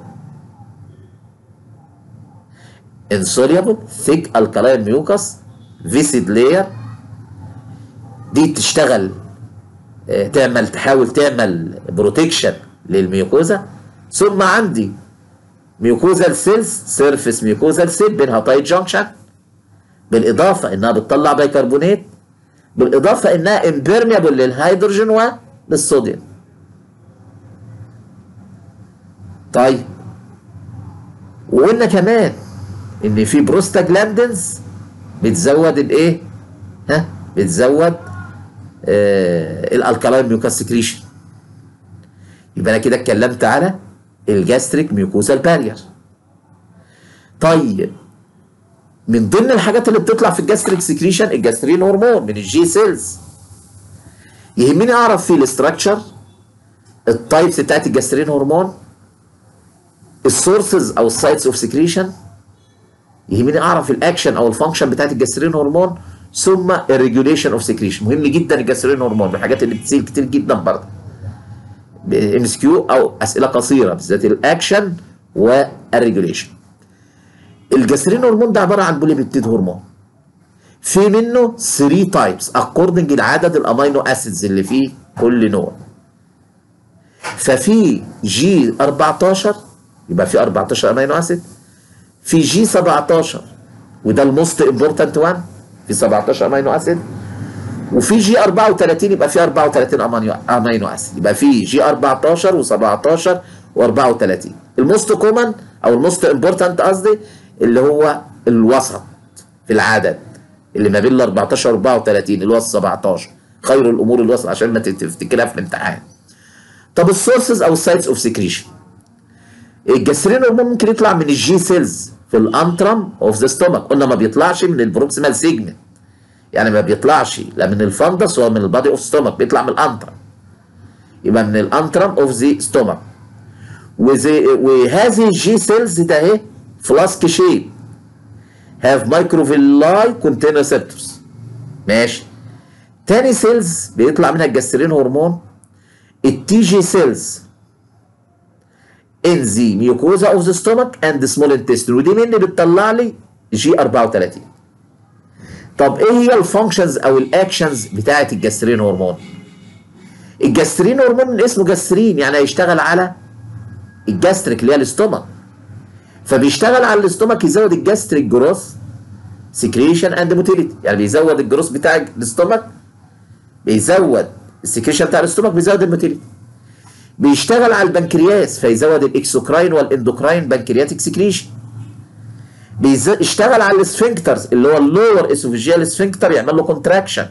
insoluble thick alkaline mucus viscid layer دي تشتغل تعمل تحاول تعمل بروتكشن للميوكوزا ثم عندي ميوكوزال سيلز سيرفيس ميوكوزال سيل بينها تايت جانكشن بالاضافه انها بتطلع بيكربونات بالاضافه انها امبيرميبل للهيدروجين وللصوديوم طيب وقلنا كمان ان في بروستاجلاندنز بتزود الايه ها بتزود آه الالكالاين ميوكاس سكريشن يبقى انا كده اتكلمت على الجاستريك ميوكوزال بارير طيب من ضمن الحاجات اللي بتطلع في الجاستريك سكريشن الجاسترين هرمون من الجي سيلز يهمني اعرف في الاستراكشر التايبس بتاعت الجاسترين هرمون السورسز او السايتس اوف سكريشن يهمني اعرف الاكشن او الفانكشن بتاعت الجسترين هرمون ثم الريجوليشن اوف سكريشن مهم جدا الجسترين هرمون من الحاجات اللي بتسيل كتير جدا برضه ام اس كيو او اسئله قصيره بالذات الاكشن والريجوليشن الجسترين هرمون ده عباره عن بوليبيبتيد هرمون في منه 3 تايبس اكوردنج لعدد الامينو اسيدز اللي فيه كل نوع ففي جي 14 يبقى في 14 امينو اسيد في جي 17 وده الموست امبورتنت وان في 17 امينو اسيد وفي جي 34 يبقى في 34 امينو اسيد يبقى في جي 14 و17 و34 الموست كومن او الموست امبورتنت قصدي اللي هو الوسط في العدد اللي ما بين ال 14 و 34 اللي هو ال 17 خير الامور الوسط عشان ما تفتكرها في الامتحان طب السورسز او السايتس اوف سكريشن الجسرين هرمون ممكن يطلع من الجي سيلز في الانترم اوف ذا ستومك قلنا ما بيطلعش من البروكسيمال سيجمنت يعني ما بيطلعش لا من الفندس ولا من البادي اوف ستومك بيطلع من الانترم يبقى من الانترم اوف ذا ستومك وهذه الجي سيلز ده اهي فلاسك شيب هاف مايكروفيلاي كونتين ريسبتورز ماشي تاني سيلز بيطلع منها الجسترين هرمون التي جي سيلز ان ذا ميوكوزا اوف ذا ستومك اند سمول انتستين ودي مني بتطلع لي جي 34 طب ايه هي الفانكشنز او الاكشنز بتاعه الجسترين هرمون الجسترين هرمون من اسمه جسترين يعني هيشتغل على الجاستريك اللي هي الاستومك فبيشتغل على الاستومك يزود الجاستريك جروث سكريشن اند موتيليتي يعني بيزود الجروث بتاع الاستومك بيزود السكريشن بتاع الاستومك بيزود الموتيليتي بيشتغل على البنكرياس فيزود الاكسوكراين والاندوكراين بنكرياتيك سكريشن بيشتغل على الاسفنكترز اللي هو اللور اسوفيجيال اسفنكتر يعمل له كونتراكشن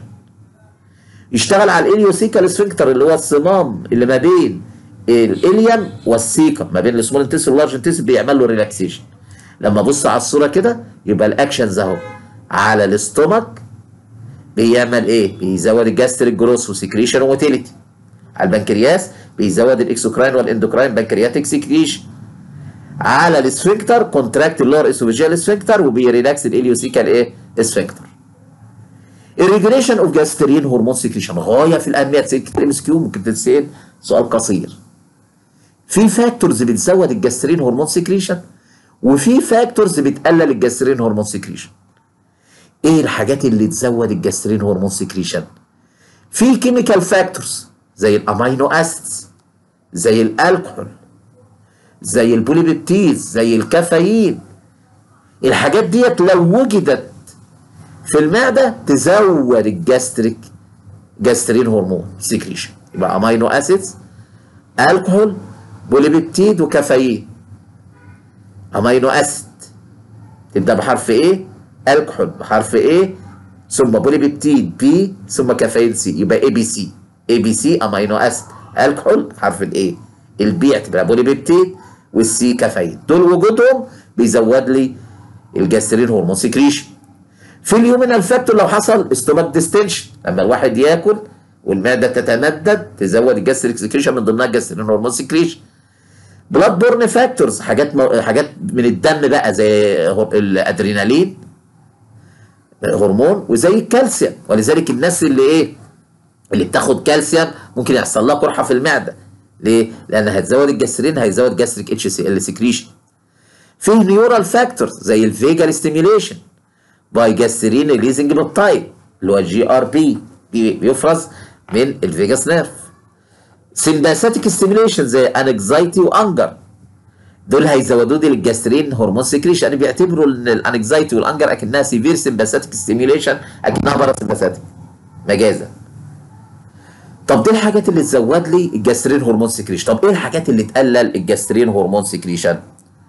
يشتغل على الاليوسيكال اسفنكتر اللي هو الصمام اللي ما بين الاليم والسيكم ما بين السمول انتستين واللارج انتستين بيعمل له ريلاكسيشن لما ابص على الصوره كده يبقى الاكشنز اهو على الاستومك بيعمل ايه؟ بيزود الجاستريك جروث وسكريشن وموتيليتي على البنكرياس بيزود الاكسوكراين والاندوكراين بنكرياتيك سكريشن على الاسفنكتر كونتراكت اللور اسوفيجيال اسفنكتر وبيريلاكس الاليوسيكال ايه؟ اسفنكتر الريجوليشن اوف جاسترين هرمون سكريشن غايه في الاهميه تسال كتير ام اس كيو ممكن تتسال سؤال قصير في فاكتورز بتزود الجاسترين هرمون سكريشن وفي فاكتورز بتقلل الجاسترين هرمون سكريشن ايه الحاجات اللي تزود الجاسترين هرمون سكريشن في كيميكال فاكتورز زي الامينو اسيدز زي الالكحول زي البوليبيبتيز زي الكافيين الحاجات ديت لو وجدت في المعده تزود الجاستريك جاسترين هرمون سكريشن يبقى امينو اسيدز الكحول بوليبيبتيد وكافيين امينو اسيد تبدا بحرف ايه الكحول بحرف ايه ثم بوليبيبتيد بي ثم كافيين سي يبقى اي بي سي اي بي سي امينو اسيد الكحول حرف الايه البي هتبقى بوليبيبتيد والسي كافيين دول وجودهم بيزود لي الجاسترين هرمون سكريشن في اليومينال فاكتور لو حصل استومك ديستنشن لما الواحد ياكل والمعده تتمدد تزود الجاستريك سكريشن من ضمنها الجاسترين هرمون سكريشن بلاد بورن فاكتورز حاجات مو... حاجات من الدم بقى زي الادرينالين هرمون وزي الكالسيوم ولذلك الناس اللي ايه اللي بتاخد كالسيوم ممكن يحصل لها قرحه في المعده ليه؟ لان هتزود الجاسترين هيزود جاستريك اتش سي ال سكريشن في نيورال فاكتورز زي الفيجال ستيميوليشن باي جاسترين ريليزنج بيبتايد اللي هو الجي ار بي بيفرز من الفيجاس نيرف سمباثيك ستيميوليشن زي انكزايتي وانجر دول هيزودوا لي الجاسترين هرمون سكريشن يعني بيعتبروا ان الانكزايتي والانجر اكنها سيفير سمباثيك ستيميوليشن اكنها بارا سمباثيك مجازا طب دي الحاجات اللي تزود لي الجاسترين هرمون سكريشن طب ايه الحاجات اللي تقلل الجاسترين هرمون سكريشن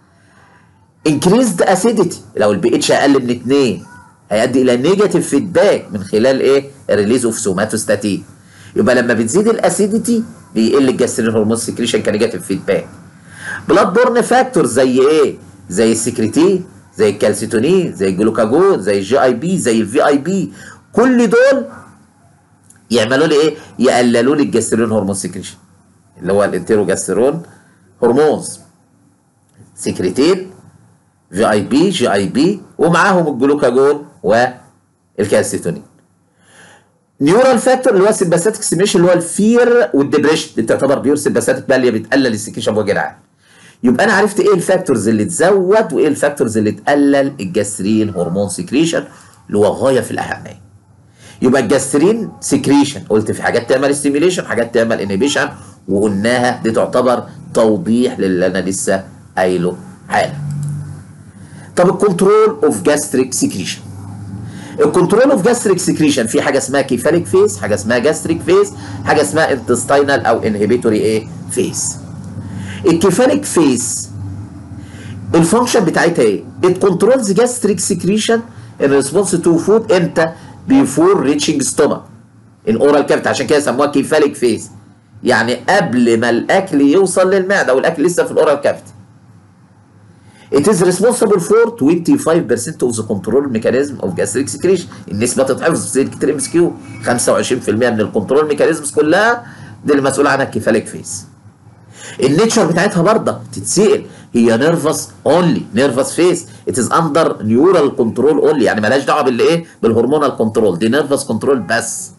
increased acidity لو البي اتش اقل من 2 هيؤدي الى نيجاتيف فيدباك من خلال ايه الريليز اوف سوماتوستاتين يبقى لما بتزيد الاسيديتي بيقل الجاسترين هرمون سكريشن كنيجاتيف فيدباك بلاد بورن فاكتور زي ايه زي السكريتين زي الكالسيتونين زي الجلوكاجون زي الجي اي بي زي الفي اي بي كل دول يعملوا لي ايه يقللوا لي الجاسترين هرمون سكريشن اللي هو الانتيروجاسترون هرمونز سكرتين في اي بي جي اي بي ومعاهم الجلوكاجون والكالسيتونين نيورال فاكتور اللي هو السمباثيك ستيميشن اللي هو الفير والدبريشن دي تعتبر بيور سمباثيك بقى اللي بتقلل السكريشن بوجه العام يبقى انا عرفت ايه الفاكتورز اللي تزود وايه الفاكتورز اللي تقلل الجاسترين هرمون سكريشن اللي هو غايه في الاهميه يبقى الجاسترين سكريشن قلت في حاجات تعمل ستيميليشن حاجات تعمل انيبيشن وقلناها دي تعتبر توضيح للي انا لسه قايله حالا طب الكنترول اوف جاستريك سكريشن الكنترول اوف جاستريك سكريشن في حاجه اسمها كيفاليك فيز حاجه اسمها جاستريك فيز حاجه اسمها انتستينال او انهبيتوري ايه فيز الكيفاليك فيز الفانكشن بتاعتها ايه it controls gastric secretion in response to food امتى before reaching stomach in oral cavity عشان كده سموها كيفاليك فيز يعني قبل ما الاكل يوصل للمعده والاكل لسه في الاورال كافيتي It is responsible for 25% of the control mechanism of gastric secretion. النسبة تتحفظ في كتير ام اس كيو 25% من الكنترول ميكانيزمز كلها دي اللي مسؤول عنها الكيفاليك فيز. النيتشر بتاعتها برضه تتسال هي نيرفس اونلي نيرفس فيز ات از اندر نيورال كنترول اونلي يعني مالهاش دعوه بالايه بالهرمونال كنترول دي نيرفس كنترول بس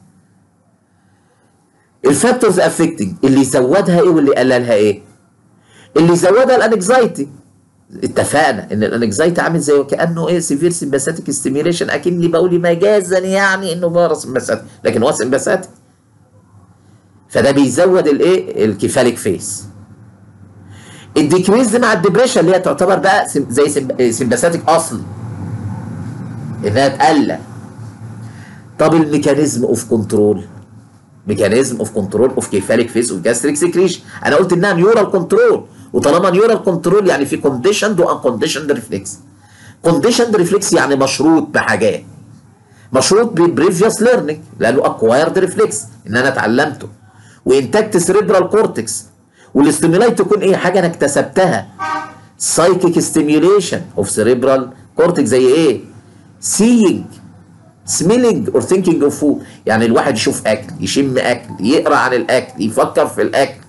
الفاكتورز افكتنج اللي يزودها ايه واللي يقللها ايه اللي يزودها الانكزايتي اتفقنا ان الانكزايتي عامل زي كانه ايه سيفير سمباثيك ستيميوليشن اكني بقول مجازا يعني انه بارا سمباثيك لكن هو سمباثيك فده بيزود الايه الكيفاليك فيس الديكريز مع الدبريشن اللي هي تعتبر بقى زي سمباثيك اصلي انها تقلل طب الميكانيزم اوف كنترول ميكانيزم اوف كنترول اوف كيفاليك فيس اوف جاستريك سكريشن انا قلت انها نيورال كنترول وطالما نيورال كنترول يعني في كونديشند وان كونديشند ريفلكس كونديشند ريفلكس يعني مشروط بحاجات مشروط ببريفيوس ليرنينج لانه اكوايرد ريفلكس ان انا اتعلمته وانتاكت سريبرال كورتكس والاستيمولاي تكون ايه حاجه انا اكتسبتها سايكيك ستيميوليشن اوف سريبرال كورتكس زي ايه سينج سميلينج اور ثينكينج اوف فود يعني الواحد يشوف اكل يشم اكل يقرا عن الاكل يفكر في الاكل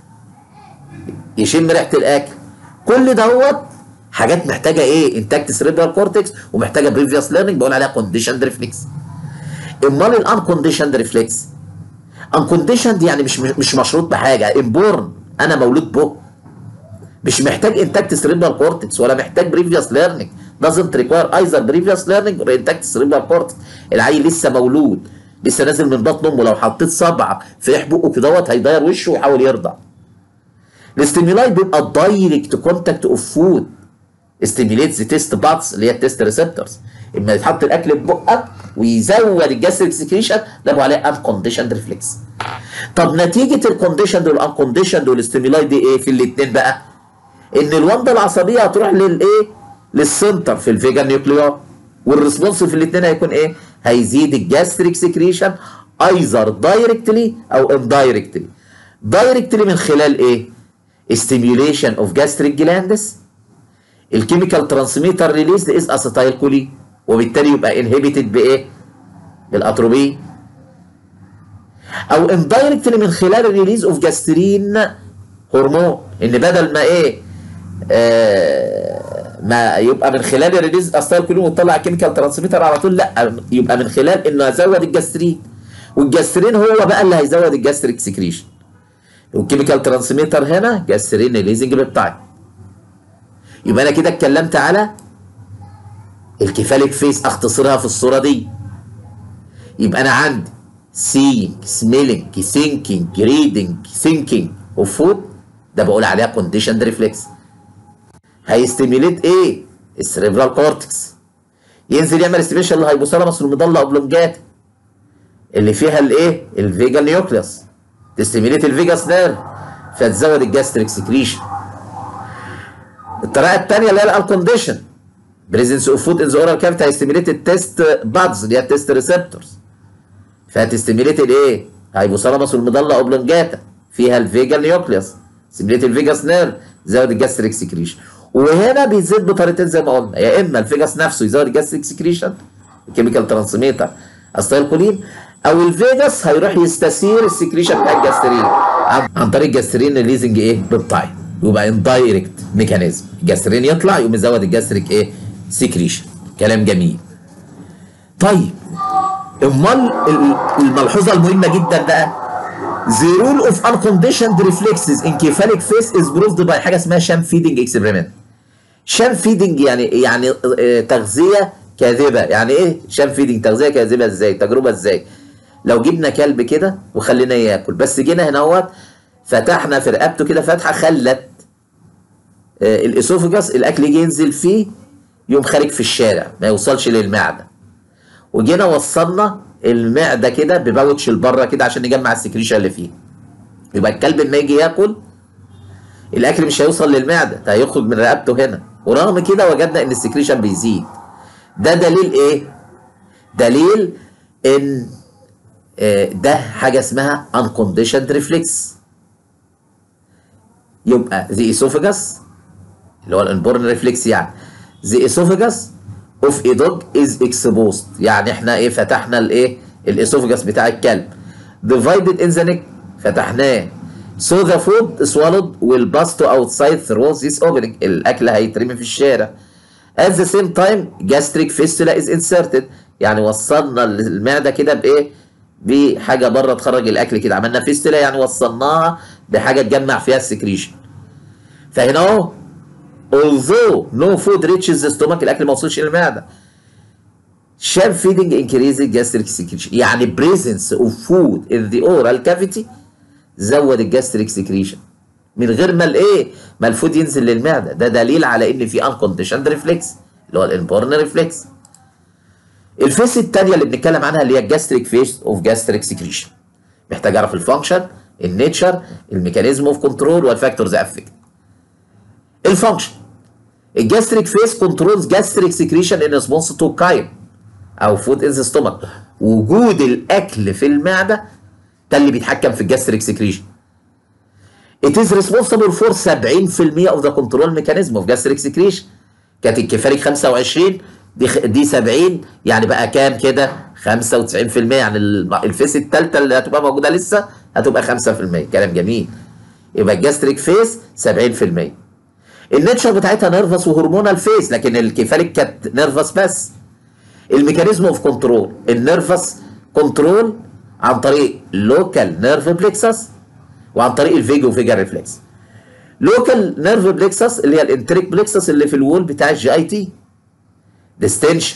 يشم ريحه الاكل كل دوت حاجات محتاجه ايه انتاكت سريبرال كورتكس ومحتاجه بريفيوس ليرنينج بقول عليها كونديشند ريفلكس امال الان كونديشند ريفلكس ان كونديشند يعني مش مش مشروط بحاجه امبورن انا مولود به مش محتاج انتاكت سريبرال كورتكس ولا محتاج بريفيوس ليرنينج doesn't require either previous learning or intact cerebral cortex العيل لسه مولود لسه نازل من بطن امه لو حطيت صبع في بقه كدهوت هيدير وشه ويحاول يرضع الاستيمولاي بيبقى دايركت كونتاكت اوف فود ستيميليتس تيست باتس اللي هي التيست ريسبتورز اما يتحط الاكل في بقك ويزود الجاستريك سكريشن ده بقى عليه ان كونديشند ريفلكس طب نتيجه الكونديشند والان كونديشند والاستيمولاي دي ايه في الاثنين بقى ان الومضه العصبيه هتروح للايه للسنتر في الفيجا نيوكليار والريسبونس في الاثنين هيكون ايه هيزيد الجاستريك سكريشن ايزر دايركتلي او اندايركتلي دايركتلي من خلال ايه stimulation of gastric glands الكيميكال ترانسميتر ريليز از اسيتايل كولين وبالتالي يبقى انهبيتد بايه بالاتروبين او اندايركتلي من خلال الريليز اوف جاسترين هرمون ان بدل ما ايه آه ما يبقى من خلال الريليز اسيتايل كولين وتطلع كيميكال ترانسميتر على طول لا يبقى من خلال انه ازود الجاسترين والجاسترين هو بقى اللي هيزود الجاستريك سكريشن والكيميكال ترانسميتر هنا جاسترين ريليزنج بيبتايد يبقى انا كده اتكلمت على الكيفاليك فيس اختصرها في الصوره دي يبقى انا عندي seeing smelling thinking reading thinking of food ده بقول عليها كونديشن ريفلكس هيستيميليت ايه السريبرال كورتكس ينزل يعمل ستيميشن للهايبوثالاموس والمضله اوبلونجاتا اللي فيها الايه الفيجا نيوكليوس تستيميليت الفيجاس نيرف فتزود الجاستريك سكريشن الطريقه الثانيه اللي هي الكونديشن بريزنس اوف فود ان ذا اورال كافيتي هيستيميليت التست بادز اللي هي التست ريسبتورز فهتستيميليت الايه هايبوثالاموس والمضله اوبلونجاتا فيها الفيجا نيوكليوس ستيميليت الفيجاس نيرف زود الجاستريك سكريشن وهنا بيزيد بطريقتين زي ما قلنا يا اما الفيجاس نفسه يزود الجاستريك سكريشن الكيميكال ترانسميتر استايل كولين او الفيجاس هيروح يستثير السكريشن بتاع الجاسترين عن طريق جاسترين ريليزنج ايه بيبتايد يبقى اندايركت ميكانيزم الجاسترين يطلع يقوم يزود الجاستريك ايه سكريشن كلام جميل طيب امال الملحوظه المهمه جدا بقى The rule of unconditioned reflexes in cephalic face is proved by حاجه اسمها sham feeding experiment. sham feeding يعني يعني اه تغذيه كاذبه، يعني ايه sham feeding تغذيه كاذبه ازاي؟ تجربه ازاي؟ لو جبنا كلب كده وخليناه ياكل بس جينا هنا اهوت فتحنا في رقبته كده فتحه خلت اه الاسوفجاس الاكل يجي ينزل فيه يقوم خارج في الشارع ما يوصلش للمعده. وجينا وصلنا المعده كده بباوتش لبره كده عشان نجمع السكريشن اللي فيه يبقى الكلب لما يجي ياكل الاكل مش هيوصل للمعده ده هيخرج من رقبته هنا ورغم كده وجدنا ان السكريشن بيزيد ده دليل ايه دليل ان ده حاجه اسمها unconditioned reflex يبقى the esophagus اللي هو الانبورن ريفلكس يعني the esophagus اوف a dog is exposed يعني احنا ايه فتحنا الايه الاسوفجاس بتاع الكلب divided in the neck فتحناه so the food swallowed will pass to outside through this opening الاكل هيترمي في الشارع at the same time gastric fistula is inserted يعني وصلنا المعده كده بايه بحاجه بره تخرج الاكل كده عملنا فيستولا يعني وصلناها بحاجه تجمع فيها السكريشن فهنا اهو although no food reaches the stomach الاكل ما وصلش للمعده sham feeding increases gastric secretion يعني presence of food in the oral cavity زود الجاستريك سكريشن من غير ما الايه ما الفود ينزل للمعده ده دليل على ان في unconditioned ريفلكس اللي هو الانبورن ريفلكس الفيس الثانيه اللي بنتكلم عنها اللي هي الجاستريك فيس اوف جاستريك سكريشن محتاج اعرف الفانكشن النيتشر الميكانيزم اوف كنترول والفاكتورز افكت الفانكشن الجاستريك فيس كنترولز جاستريك سكريشن ان ريسبونس تو كاين او فود ان ذا ستومك وجود الاكل في المعده ده اللي بيتحكم في الجاستريك سكريشن It is responsible for 70% of the control mechanism of gastric secretion كانت الكفارك 25 دي خ... دي 70 يعني بقى كام كده 95% يعني الفيس الثالثه اللي هتبقى موجوده لسه هتبقى 5% كلام جميل يبقى الجاستريك فيس 70% النيتشر بتاعتها نيرفس وهرمونال فيس لكن الكفالك كانت نيرفس بس الميكانيزم اوف كنترول النيرفس كنترول عن طريق لوكال نيرف بليكسس وعن طريق الفيجو فيجر ريفلكس لوكال نيرف بليكسس اللي هي الانتريك بليكسس اللي في الوول بتاع الجي اي تي ديستنشن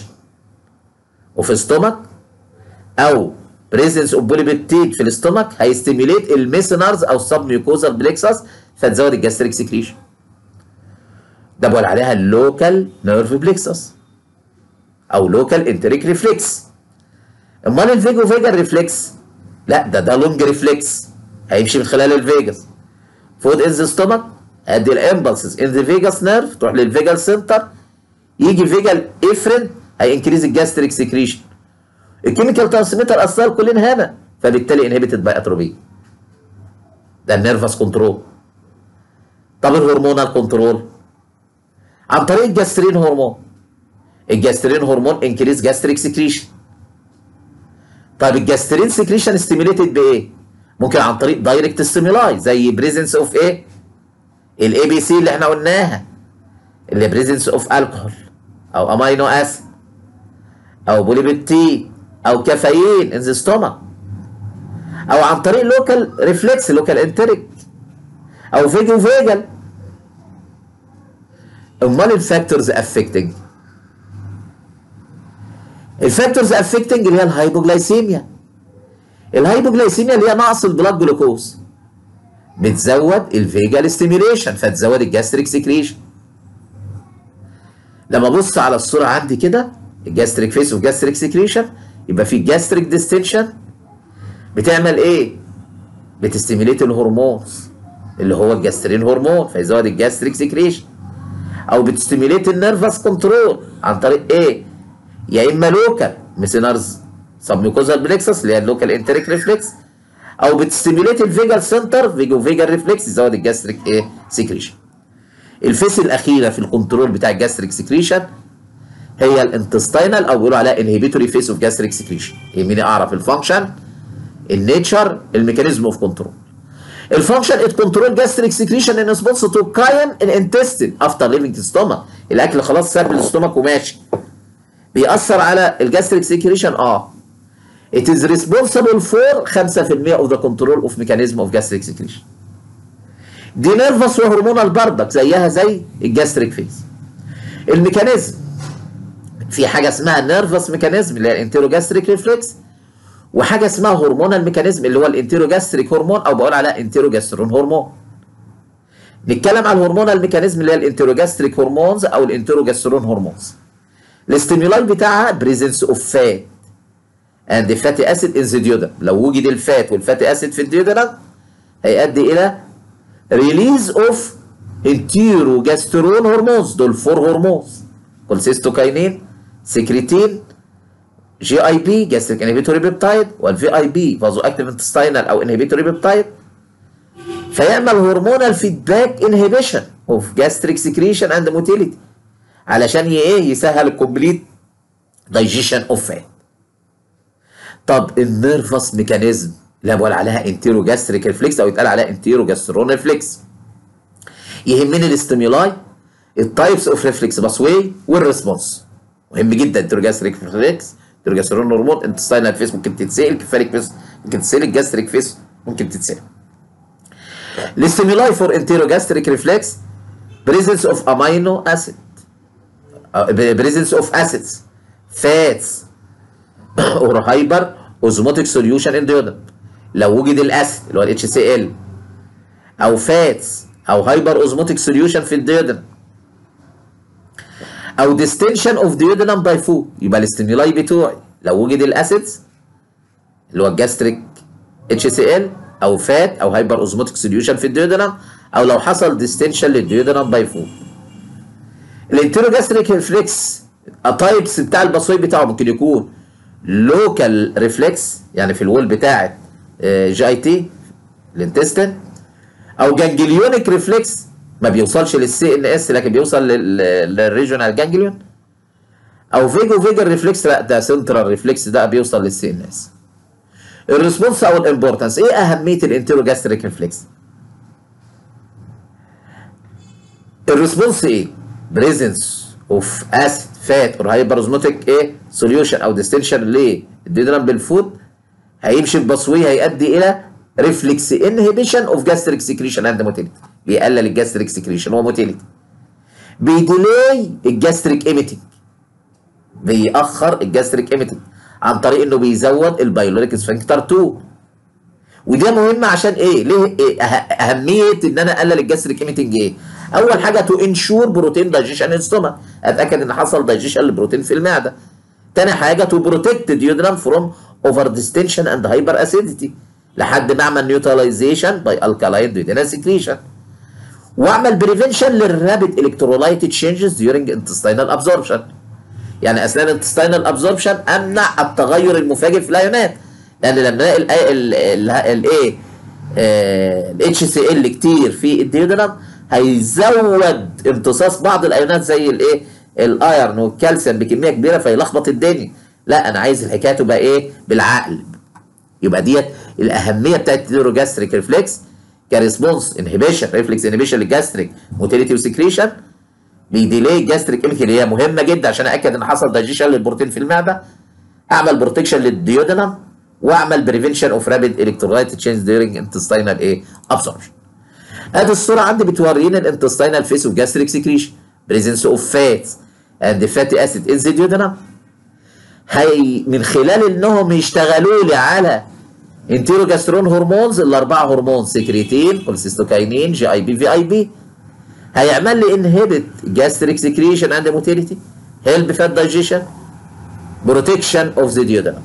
وفي ستومك او بريزنس اوف بوليبيبتيد في الاستومك هيستيميليت الميسنرز او السب ميوكوزال بليكسس فتزود الجاستريك سكريشن ده بقول عليها اللوكال نيرف بليكسس او لوكال انتريك ريفلكس امال الفيجو فيجر ريفلكس لا ده ده لونج ريفلكس هيمشي من خلال الفيجاس فود ان ذا ستومك ادي الامبلسز ان ذا فيجاس نيرف تروح للفيجال سنتر يجي فيجال افرين هينكريز الجاستريك سكريشن الكيميكال ترانسميتر اثر كلنا هنا فبالتالي انهبيتد باي اتروبي ده النيرفس كنترول طب الهرمونال كنترول عن طريق الجاسترين هرمون الجاسترين هرمون انكريز جاستريك سكريشن طيب الجاسترين سكريشن ستيميليتد بايه؟ ممكن عن طريق دايركت ستيمولاي زي بريزنس اوف ايه؟ الاي بي سي اللي احنا قلناها اللي بريزنس اوف الكحول او امينو اسيد او بوليبيبتين او كافيين ان ذا ستومك او عن طريق لوكال ريفلكس لوكال انتريك او فيجو فيجل امال الفاكتورز افكتنج الفاكتورز افكتنج اللي هي الهايبوجلايسيميا الهايبوجلايسيميا اللي هي نقص البلاد جلوكوز بتزود الفيجال ستيميوليشن فتزود الجاستريك سكريشن لما ابص على الصوره عندي كده الجاستريك فيس وجاستريك سكريشن يبقى في جاستريك ديستنشن بتعمل ايه بتستيميليت الهرمونز اللي هو الجاسترين هرمون فيزود الجاستريك سكريشن او بتستيميليت النيرفس كنترول عن طريق ايه يا اما لوكال ميسينرز سبميوكوزال بليكسس اللي هي اللوكال انتريك ريفلكس او بتستيميليت الفيجال سنتر فيجو فيجال ريفلكس يزود الجاستريك ايه سكريشن الفيس الاخيره في الكنترول بتاع الجاستريك سكريشن هي الانتستينال او بيقولوا عليها انهبيتوري فيس اوف جاستريك سكريشن يهمني اعرف الفانكشن النيتشر الميكانيزم اوف كنترول الفانكشن ات كنترول جاستريك سكريشن ان ريسبونس تو كاين ان انتستين افتر ليفنج ستومك الاكل خلاص ساب الاستومك وماشي بيأثر على الجاستريك سكريشن اه it is responsible for 5% of the control of mechanism of gastric secretion دي نيرفس وهرمونال بردك زيها زي الجاستريك فيز الميكانيزم في حاجه اسمها نيرفس ميكانيزم اللي هي الانتيروجاستريك ريفلكس وحاجه اسمها هرمونال ميكانيزم اللي هو الانتيروجاستريك هرمون او بقول عليها انتيروجاسترون هرمون نتكلم عن الهرمونال ميكانيزم اللي هي الانتيروجاستريك هرمونز او الانتيروجاسترون هرمونز الاستيمولاي بتاعها بريزنس اوف فات اند فاتي اسيد ان ذا ديودرم لو وجد الفات والفاتي اسيد في الديودرم هيؤدي الى ريليز اوف انتيروجاسترون هرمونز دول فور هرمونز كولسيستوكاينين سكريتين جي اي بي جاستريك انهبيتوري بيبتايد والفي اي بي فازو اكتيف انتستاينال او انهبيتوري بيبتايد فيعمل هرمونال فيدباك انهبيشن اوف جاستريك سكريشن اند موتيليتي علشان ايه يسهل الكومبليت دايجيشن اوف فات طب النيرفس ميكانيزم اللي بقول عليها انتيرو جاستريك ريفلكس او يتقال عليها انتيرو جاسترون ريفلكس يهمني الاستيمولاي التايبس اوف ريفلكس باسواي والريسبونس مهم جدا انتيرو جاستريك ريفلكس انتيرو جاسترون هرمون انتستاينال فيس ممكن تتسال كفاليك فيس ممكن تتسال الجاستريك فيس ممكن تتسال الاستيمولاي فور انتيرو جاستريك ريفلكس بريزنس اوف امينو اسيد بريزنس اوف اسيدز فاتس اور هايبر اوزموتيك سوليوشن ان ديودم لو وجد الاسيد اللي هو الاتش سي ال او فاتس او هايبر اوزموتيك سوليوشن في الديودم او ديستنشن اوف ديودنم باي فود يبقى الاستيمولاي بتوعي لو وجد الاسيدز اللي هو الجاستريك اتش سي ال او فات او هايبر اوزموتيك سوليوشن في الديودنم او لو حصل ديستنشن للديودنم باي فود الانتيروجاستريك ريفلكس التايبس بتاع البصوي بتاعه ممكن يكون لوكال ريفلكس يعني في الوول بتاعه جي اي تي الانتستين او جانجليونيك ريفلكس ما بيوصلش للسي ان اس لكن بيوصل للريجونال جانجليون او فيجو فيجر ريفلكس لا ده سنترال ريفلكس ده بيوصل للسي ان اس الريسبونس او الامبورتنس ايه اهميه الانتيروجاستريك ريفلكس الريسبونس ايه بريزنس اوف اسيد فات اور هايبرزموتيك ايه سوليوشن او ديستنشن للديدرام بالفود هيمشي ببصويه هيؤدي الى ريفلكس انهبيشن اوف جاستريك سكريشن اند موتيليتي بيقلل الجاستريك سكريشن هو موتيليتي بيديلي الجاستريك ايميتنج بيأخر الجاستريك ايميتنج عن طريق انه بيزود البايولوريك سفنكتر 2 وده مهم عشان ايه؟ ليه إيه اهميه ان انا اقلل الجاستريك ايميتنج ايه؟ اول حاجه تو انشور بروتين دايجيشن ان اتاكد ان حصل دايجيشن للبروتين في المعده تاني حاجه تو بروتكت ديودرام فروم اوفر ديستنشن اند هايبر اسيديتي لحد ما اعمل نيوتراليزيشن باي الكالاين ديودينال سكريشن واعمل بريفنشن للرابيد الكترولايت تشينجز ديورنج انتستينال ابزوربشن يعني اثناء الانتستينال ابزوربشن امنع التغير المفاجئ في الايونات لان لما الاقي الايه الاتش سي ال كتير في الديودرام هيزود امتصاص بعض الايونات زي الايه الايرن والكالسيوم بكميه كبيره فيلخبط الدنيا لا انا عايز الحكايه تبقى ايه بالعقل يبقى ديت الاهميه بتاعت الديروجاستريك ريفلكس كريسبونس انهبيشن ريفلكس انهبيشن للجاستريك موتيليتي وسكريشن بيديلي الجاستريك ايميك اللي هي مهمه جدا عشان اكد ان حصل دايجيشن للبروتين في المعده اعمل بروتكشن للديودنم واعمل بريفنشن اوف رابيد الكترولايت تشينج ديورنج انتستينال ايه ابسوربشن ادي الصوره عندي بتورينا الانتستينال فيس اوف جاستريك سكريشن بريزنس اوف فاتس اند فاتي اسيد ان ذا ديودنم هي من خلال انهم يشتغلوا لي على انتيروجاسترون هرمونز الاربعه هرمون سكريتين كولسيستوكاينين جي اي بي في اي بي هيعمل لي انهبت جاستريك سكريشن اند موتيليتي هيلب فات دايجيشن بروتكشن اوف ذا ديودنم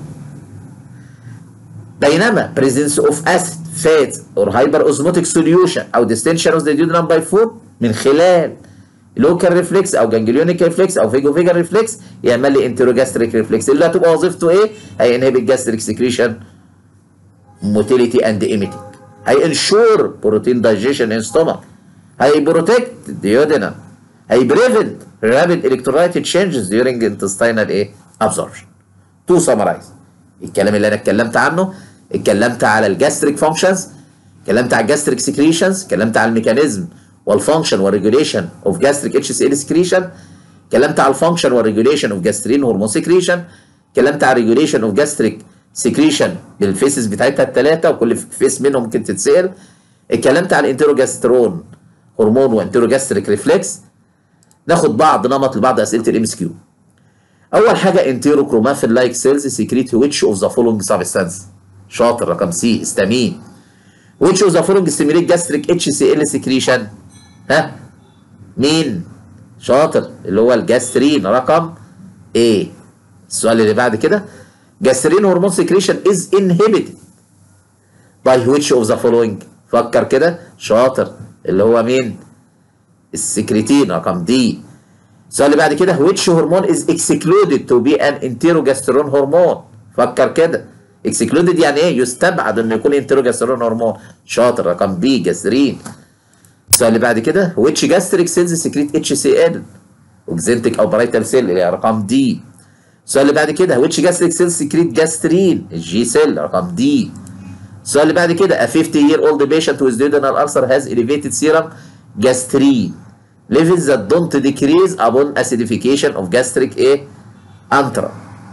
بينما presence of acid fat or hyperosmotic solution او distension of the duodenum by food من خلال لوكال ريفلكس او جانجليونيك ريفلكس او فيجو فيجر ريفلكس يعمل لي انتروجاستريك ريفلكس اللي هتبقى وظيفته ايه؟ هينهبت جاستريك سكريشن موتيليتي اند ايميتنج هينشور بروتين دايجيشن ان ستومك هيبروتكت ديودينم هيبريفنت رابيد الكترولايت تشينجز ديورنج انتستينال ايه؟ ابزوربشن تو سمرايز الكلام اللي انا اتكلمت عنه اتكلمت على الجاستريك فانكشنز اتكلمت على الجاستريك سكريشنز اتكلمت على الميكانيزم والفانكشن والريجوليشن اوف جاستريك اتش سي ال سكريشن اتكلمت على الفانكشن والريجوليشن اوف جاسترين هرمون سكريشن اتكلمت على ريجوليشن اوف جاستريك سكريشن بالفيسز بتاعتها الثلاثه وكل فيس منهم ممكن تتسال اتكلمت على الانتروجاسترون هرمون وانتروجاستريك ريفلكس ناخد بعض نمط لبعض اسئله الام اس كيو اول حاجه انتيروكرومافين لايك سيلز سكريت which اوف ذا فولوينج سبستانس شاطر رقم سي استامين which اوف ذا فولوينج ستيميليت جاستريك اتش سي ال سكريشن ها مين شاطر اللي هو الجاسترين رقم A السؤال اللي بعد كده جاسترين هرمون سكريشن از inhibited by which of the following فكر كده شاطر اللي هو مين السكريتين رقم دي السؤال اللي بعد كده which هرمون is excluded to be an enterogesterone هرمون فكر كده excluded يعني ايه يستبعد انه يكون انتروجسترون هرمون شاطر رقم بي جاسترين السؤال اللي بعد كده which gastric cells secrete HCl اوكزنتيك او برايتال سيل اللي هي رقم دي السؤال اللي بعد كده which gastric cells secrete جاسترين الجي سيل رقم دي السؤال اللي بعد كده a 50 year old patient with duodenal ulcer has elevated serum gastrin levels that don't decrease upon acidification of gastric ايه antrum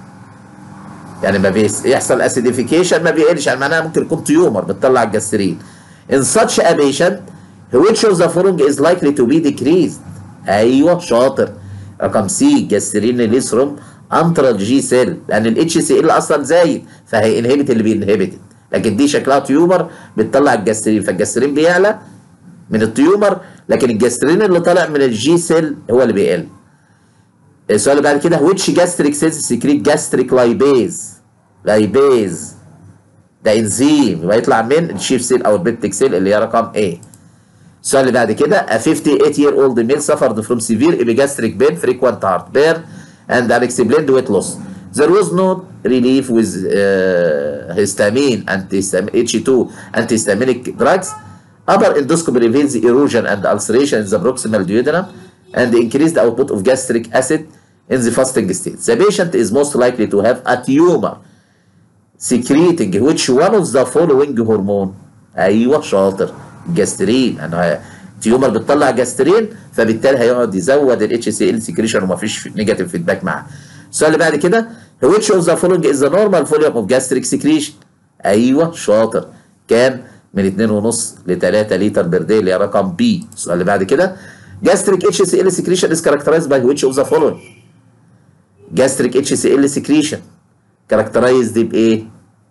يعني ما بيس يحصل acidification ما بيقلش يعني معناها ممكن يكون تيومر بتطلع الجاسترين in such a patient which of the following is likely to be decreased ايوه شاطر رقم سي جاسترين ريليس فروم انترال جي سيل لان الاتش سي ال اصلا زايد فهي انهبت اللي بينهبتد لكن دي شكلها تيومر بتطلع الجاسترين فالجاسترين بيعلى من التيومر لكن الجاسترين اللي طالع من الجي سيل هو اللي بيقل السؤال اللي بعد كده which gastric cells secrete gastric lipase lipase ده انزيم يبقى يطلع من الشيف سيل او البيبتيك سيل اللي هي رقم A السؤال اللي بعد كده a 58 year old male suffered from severe epigastric pain frequent heartburn and unexplained weight loss there was no relief with uh, histamine antihistamine H2 antihistaminic drugs upper endoscopy reveals erosion and ulceration in the proximal duodenum and increased output of gastric acid in the fasting state the patient is most likely to have a tumor secreting which one of the following hormone ايوه شاطر جاسترين انا تيومر بتطلع جاسترين فبالتالي هيقعد يزود الاتش سي ال سكريشن ومفيش نيجاتيف فيدباك معاه السؤال اللي بعد كده which of the following is the normal volume of gastric secretion ايوه شاطر كام من 2.5 ل 3 لتر بير داي اللي هي رقم بي السؤال اللي بعد كده gastric HCl secretion is characterized by which of the following gastric HCl secretion characterized بايه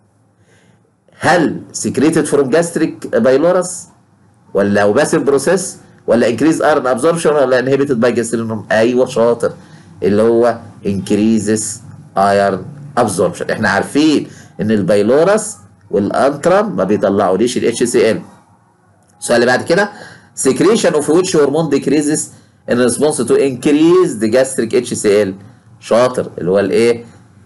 هل secreted from gastric pylorus ولا وباسيف بروسيس ولا increase iron absorption ولا inhibited by gastrinum ايوه شاطر اللي هو increases iron absorption احنا عارفين ان البايلورس والانترم ما بيطلعوليش ال HCl السؤال اللي بعد كده secretion of which hormone decreases in response to increase the gastric HCl شاطر اللي هو الايه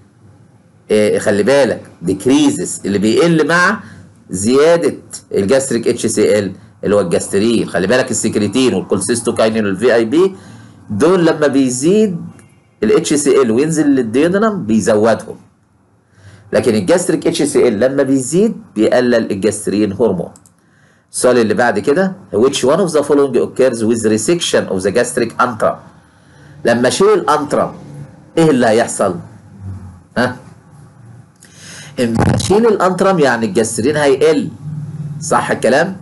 إيه خلي بالك decreases اللي بيقل مع زياده الجاستريك اتش سي ال اللي هو الجاسترين خلي بالك السكريتين والكولسيستوكاينين والفي اي بي دول لما بيزيد الاتش سي ال وينزل للديودنم بيزودهم لكن الجاستريك اتش سي ال لما بيزيد بيقلل الجاسترين هرمون السؤال اللي بعد كده which one of the following occurs with resection of the gastric antrum لما اشيل الانترم ايه اللي هيحصل ها اما اشيل الانترم يعني الجاسترين هيقل صح الكلام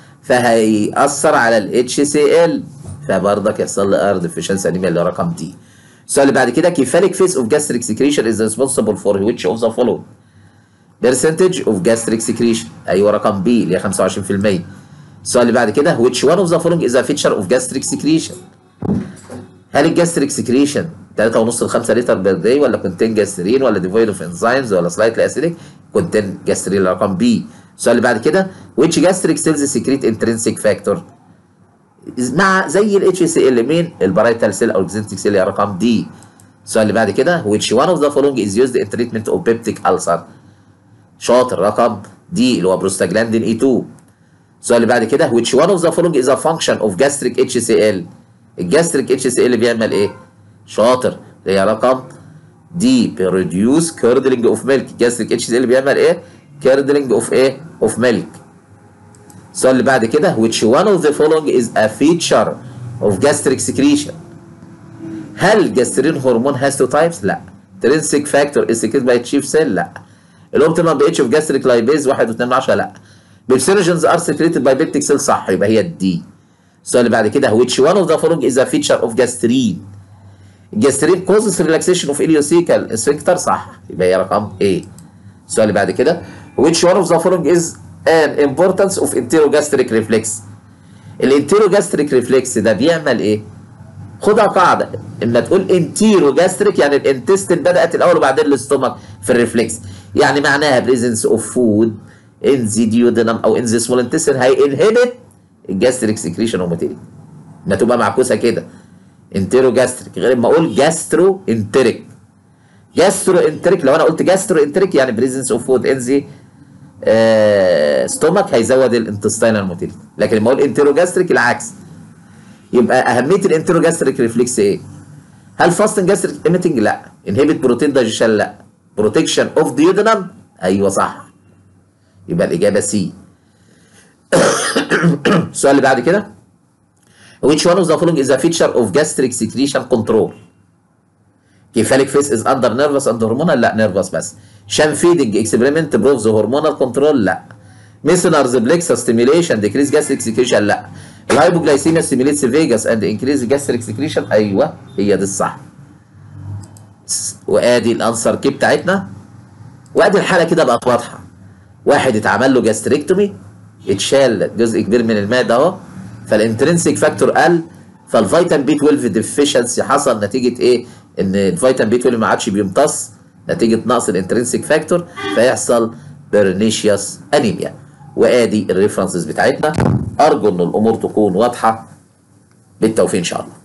فهيأثر على الاتش سي ال فبرضك يحصل لي اير ديفيشنسي انيميا اللي رقم دي السؤال اللي بعد كده كيفاليك فيس اوف جاستريك سكريشن از responsible for which of the following percentage of gastric secretion ايوه رقم بي اللي هي 25% السؤال اللي بعد كده which one of the following is a feature of gastric secretion هل الجاستريك سكريشن 3.5 ل 5 لتر بير داي ولا كونتين جاسترين ولا ديفويد اوف انزيمز ولا سلايتلي اسيديك كونتين جاسترين رقم بي السؤال اللي بعد كده which gastric cells secrete intrinsic factor مع زي الاتش سي ال مين البرايتال سيل او الجزنتيك سيل يا رقم دي السؤال اللي بعد كده which one of the following is used in treatment of peptic ulcer شاطر رقم دي اللي هو بروستاجلاندين اي 2 السؤال اللي بعد كده which one of the following is a function of gastric HCl الجاستريك اتش سي ال بيعمل ايه شاطر اللي هي رقم دي بيروديوس كيردلينج اوف ميلك الجاستريك اتش سي ال بيعمل ايه كيردلينج اوف ايه اوف ميلك السؤال اللي بعد كده which one of the following is a feature of gastric secretion هل الجاسترين هرمون has two types؟ لا intrinsic factor is secreted by chief cell لا الاوبتيمال بي اتش اوف جاستريك لايبيز 1 و2 من 10 لا بيرسينوجينز ار سكريتد باي بيبتيك سيل صح يبقى هي الدي السؤال اللي بعد كده which one of the following is a feature of gastrin الجاسترين causes relaxation of ileocecal sphincter صح يبقى هي رقم A السؤال اللي بعد كده which one of the following is an importance of enterogastric reflex الانتيروجاستريك ريفلكس ده بيعمل ايه؟ خدها قاعده اما تقول انتيروجاستريك يعني الانتستين بدات الاول وبعدين الاستومك في الريفلكس يعني معناها بريزنس اوف فود ان ذا ديودنم او ان ذا سمول انتستين هينهبت الجاستريك سكريشن اوموتيريك ما تبقى معكوسه كده انتيروجاستريك غير ما اقول جاسترو انتريك جاسترو انتريك لو انا قلت جاسترو انتريك يعني بريزنس اوف فود ان ذا ستومك هيزود الانتستينال موتيليتي لكن لما اقول انتيروجاستريك العكس يبقى اهميه الانتيروجاستريك ريفلكس ايه؟ هل فاستنج جاستريك ايميتنج؟ لا انهبت بروتين دايجيشن لا بروتكشن اوف ديودنم ايوه صح يبقى الاجابه سي السؤال اللي بعد كده which one of the following is a feature of gastric secretion control كيفاليك فيس از اندر نيرفس اند هرمونال لا نيرفس بس شام فيدنج اكسبيرمنت بروفز هرمونال كنترول لا ميسونرز بلكسا ستيميليشن ديكريز جاستريك سكريشن لا الهايبوجلايسيميا ستيميليتس فيجاس اند انكريز جاستريك سكريشن ايوه هي دي الصح وادي الانسر كي بتاعتنا وادي الحاله كده بقت واضحه واحد اتعمل له جاستريكتومي اتشال جزء كبير من المعده اهو فالانترنسيك فاكتور قل فالفيتامين بي 12 ديفيشنسي حصل نتيجه ايه؟ ان الفيتامين بي 12 ما عادش بيمتص نتيجه نقص الانترنسيك فاكتور فيحصل بيرنيشيوس انيميا وادي الريفرنسز بتاعتنا ارجو ان الامور تكون واضحه بالتوفيق ان شاء الله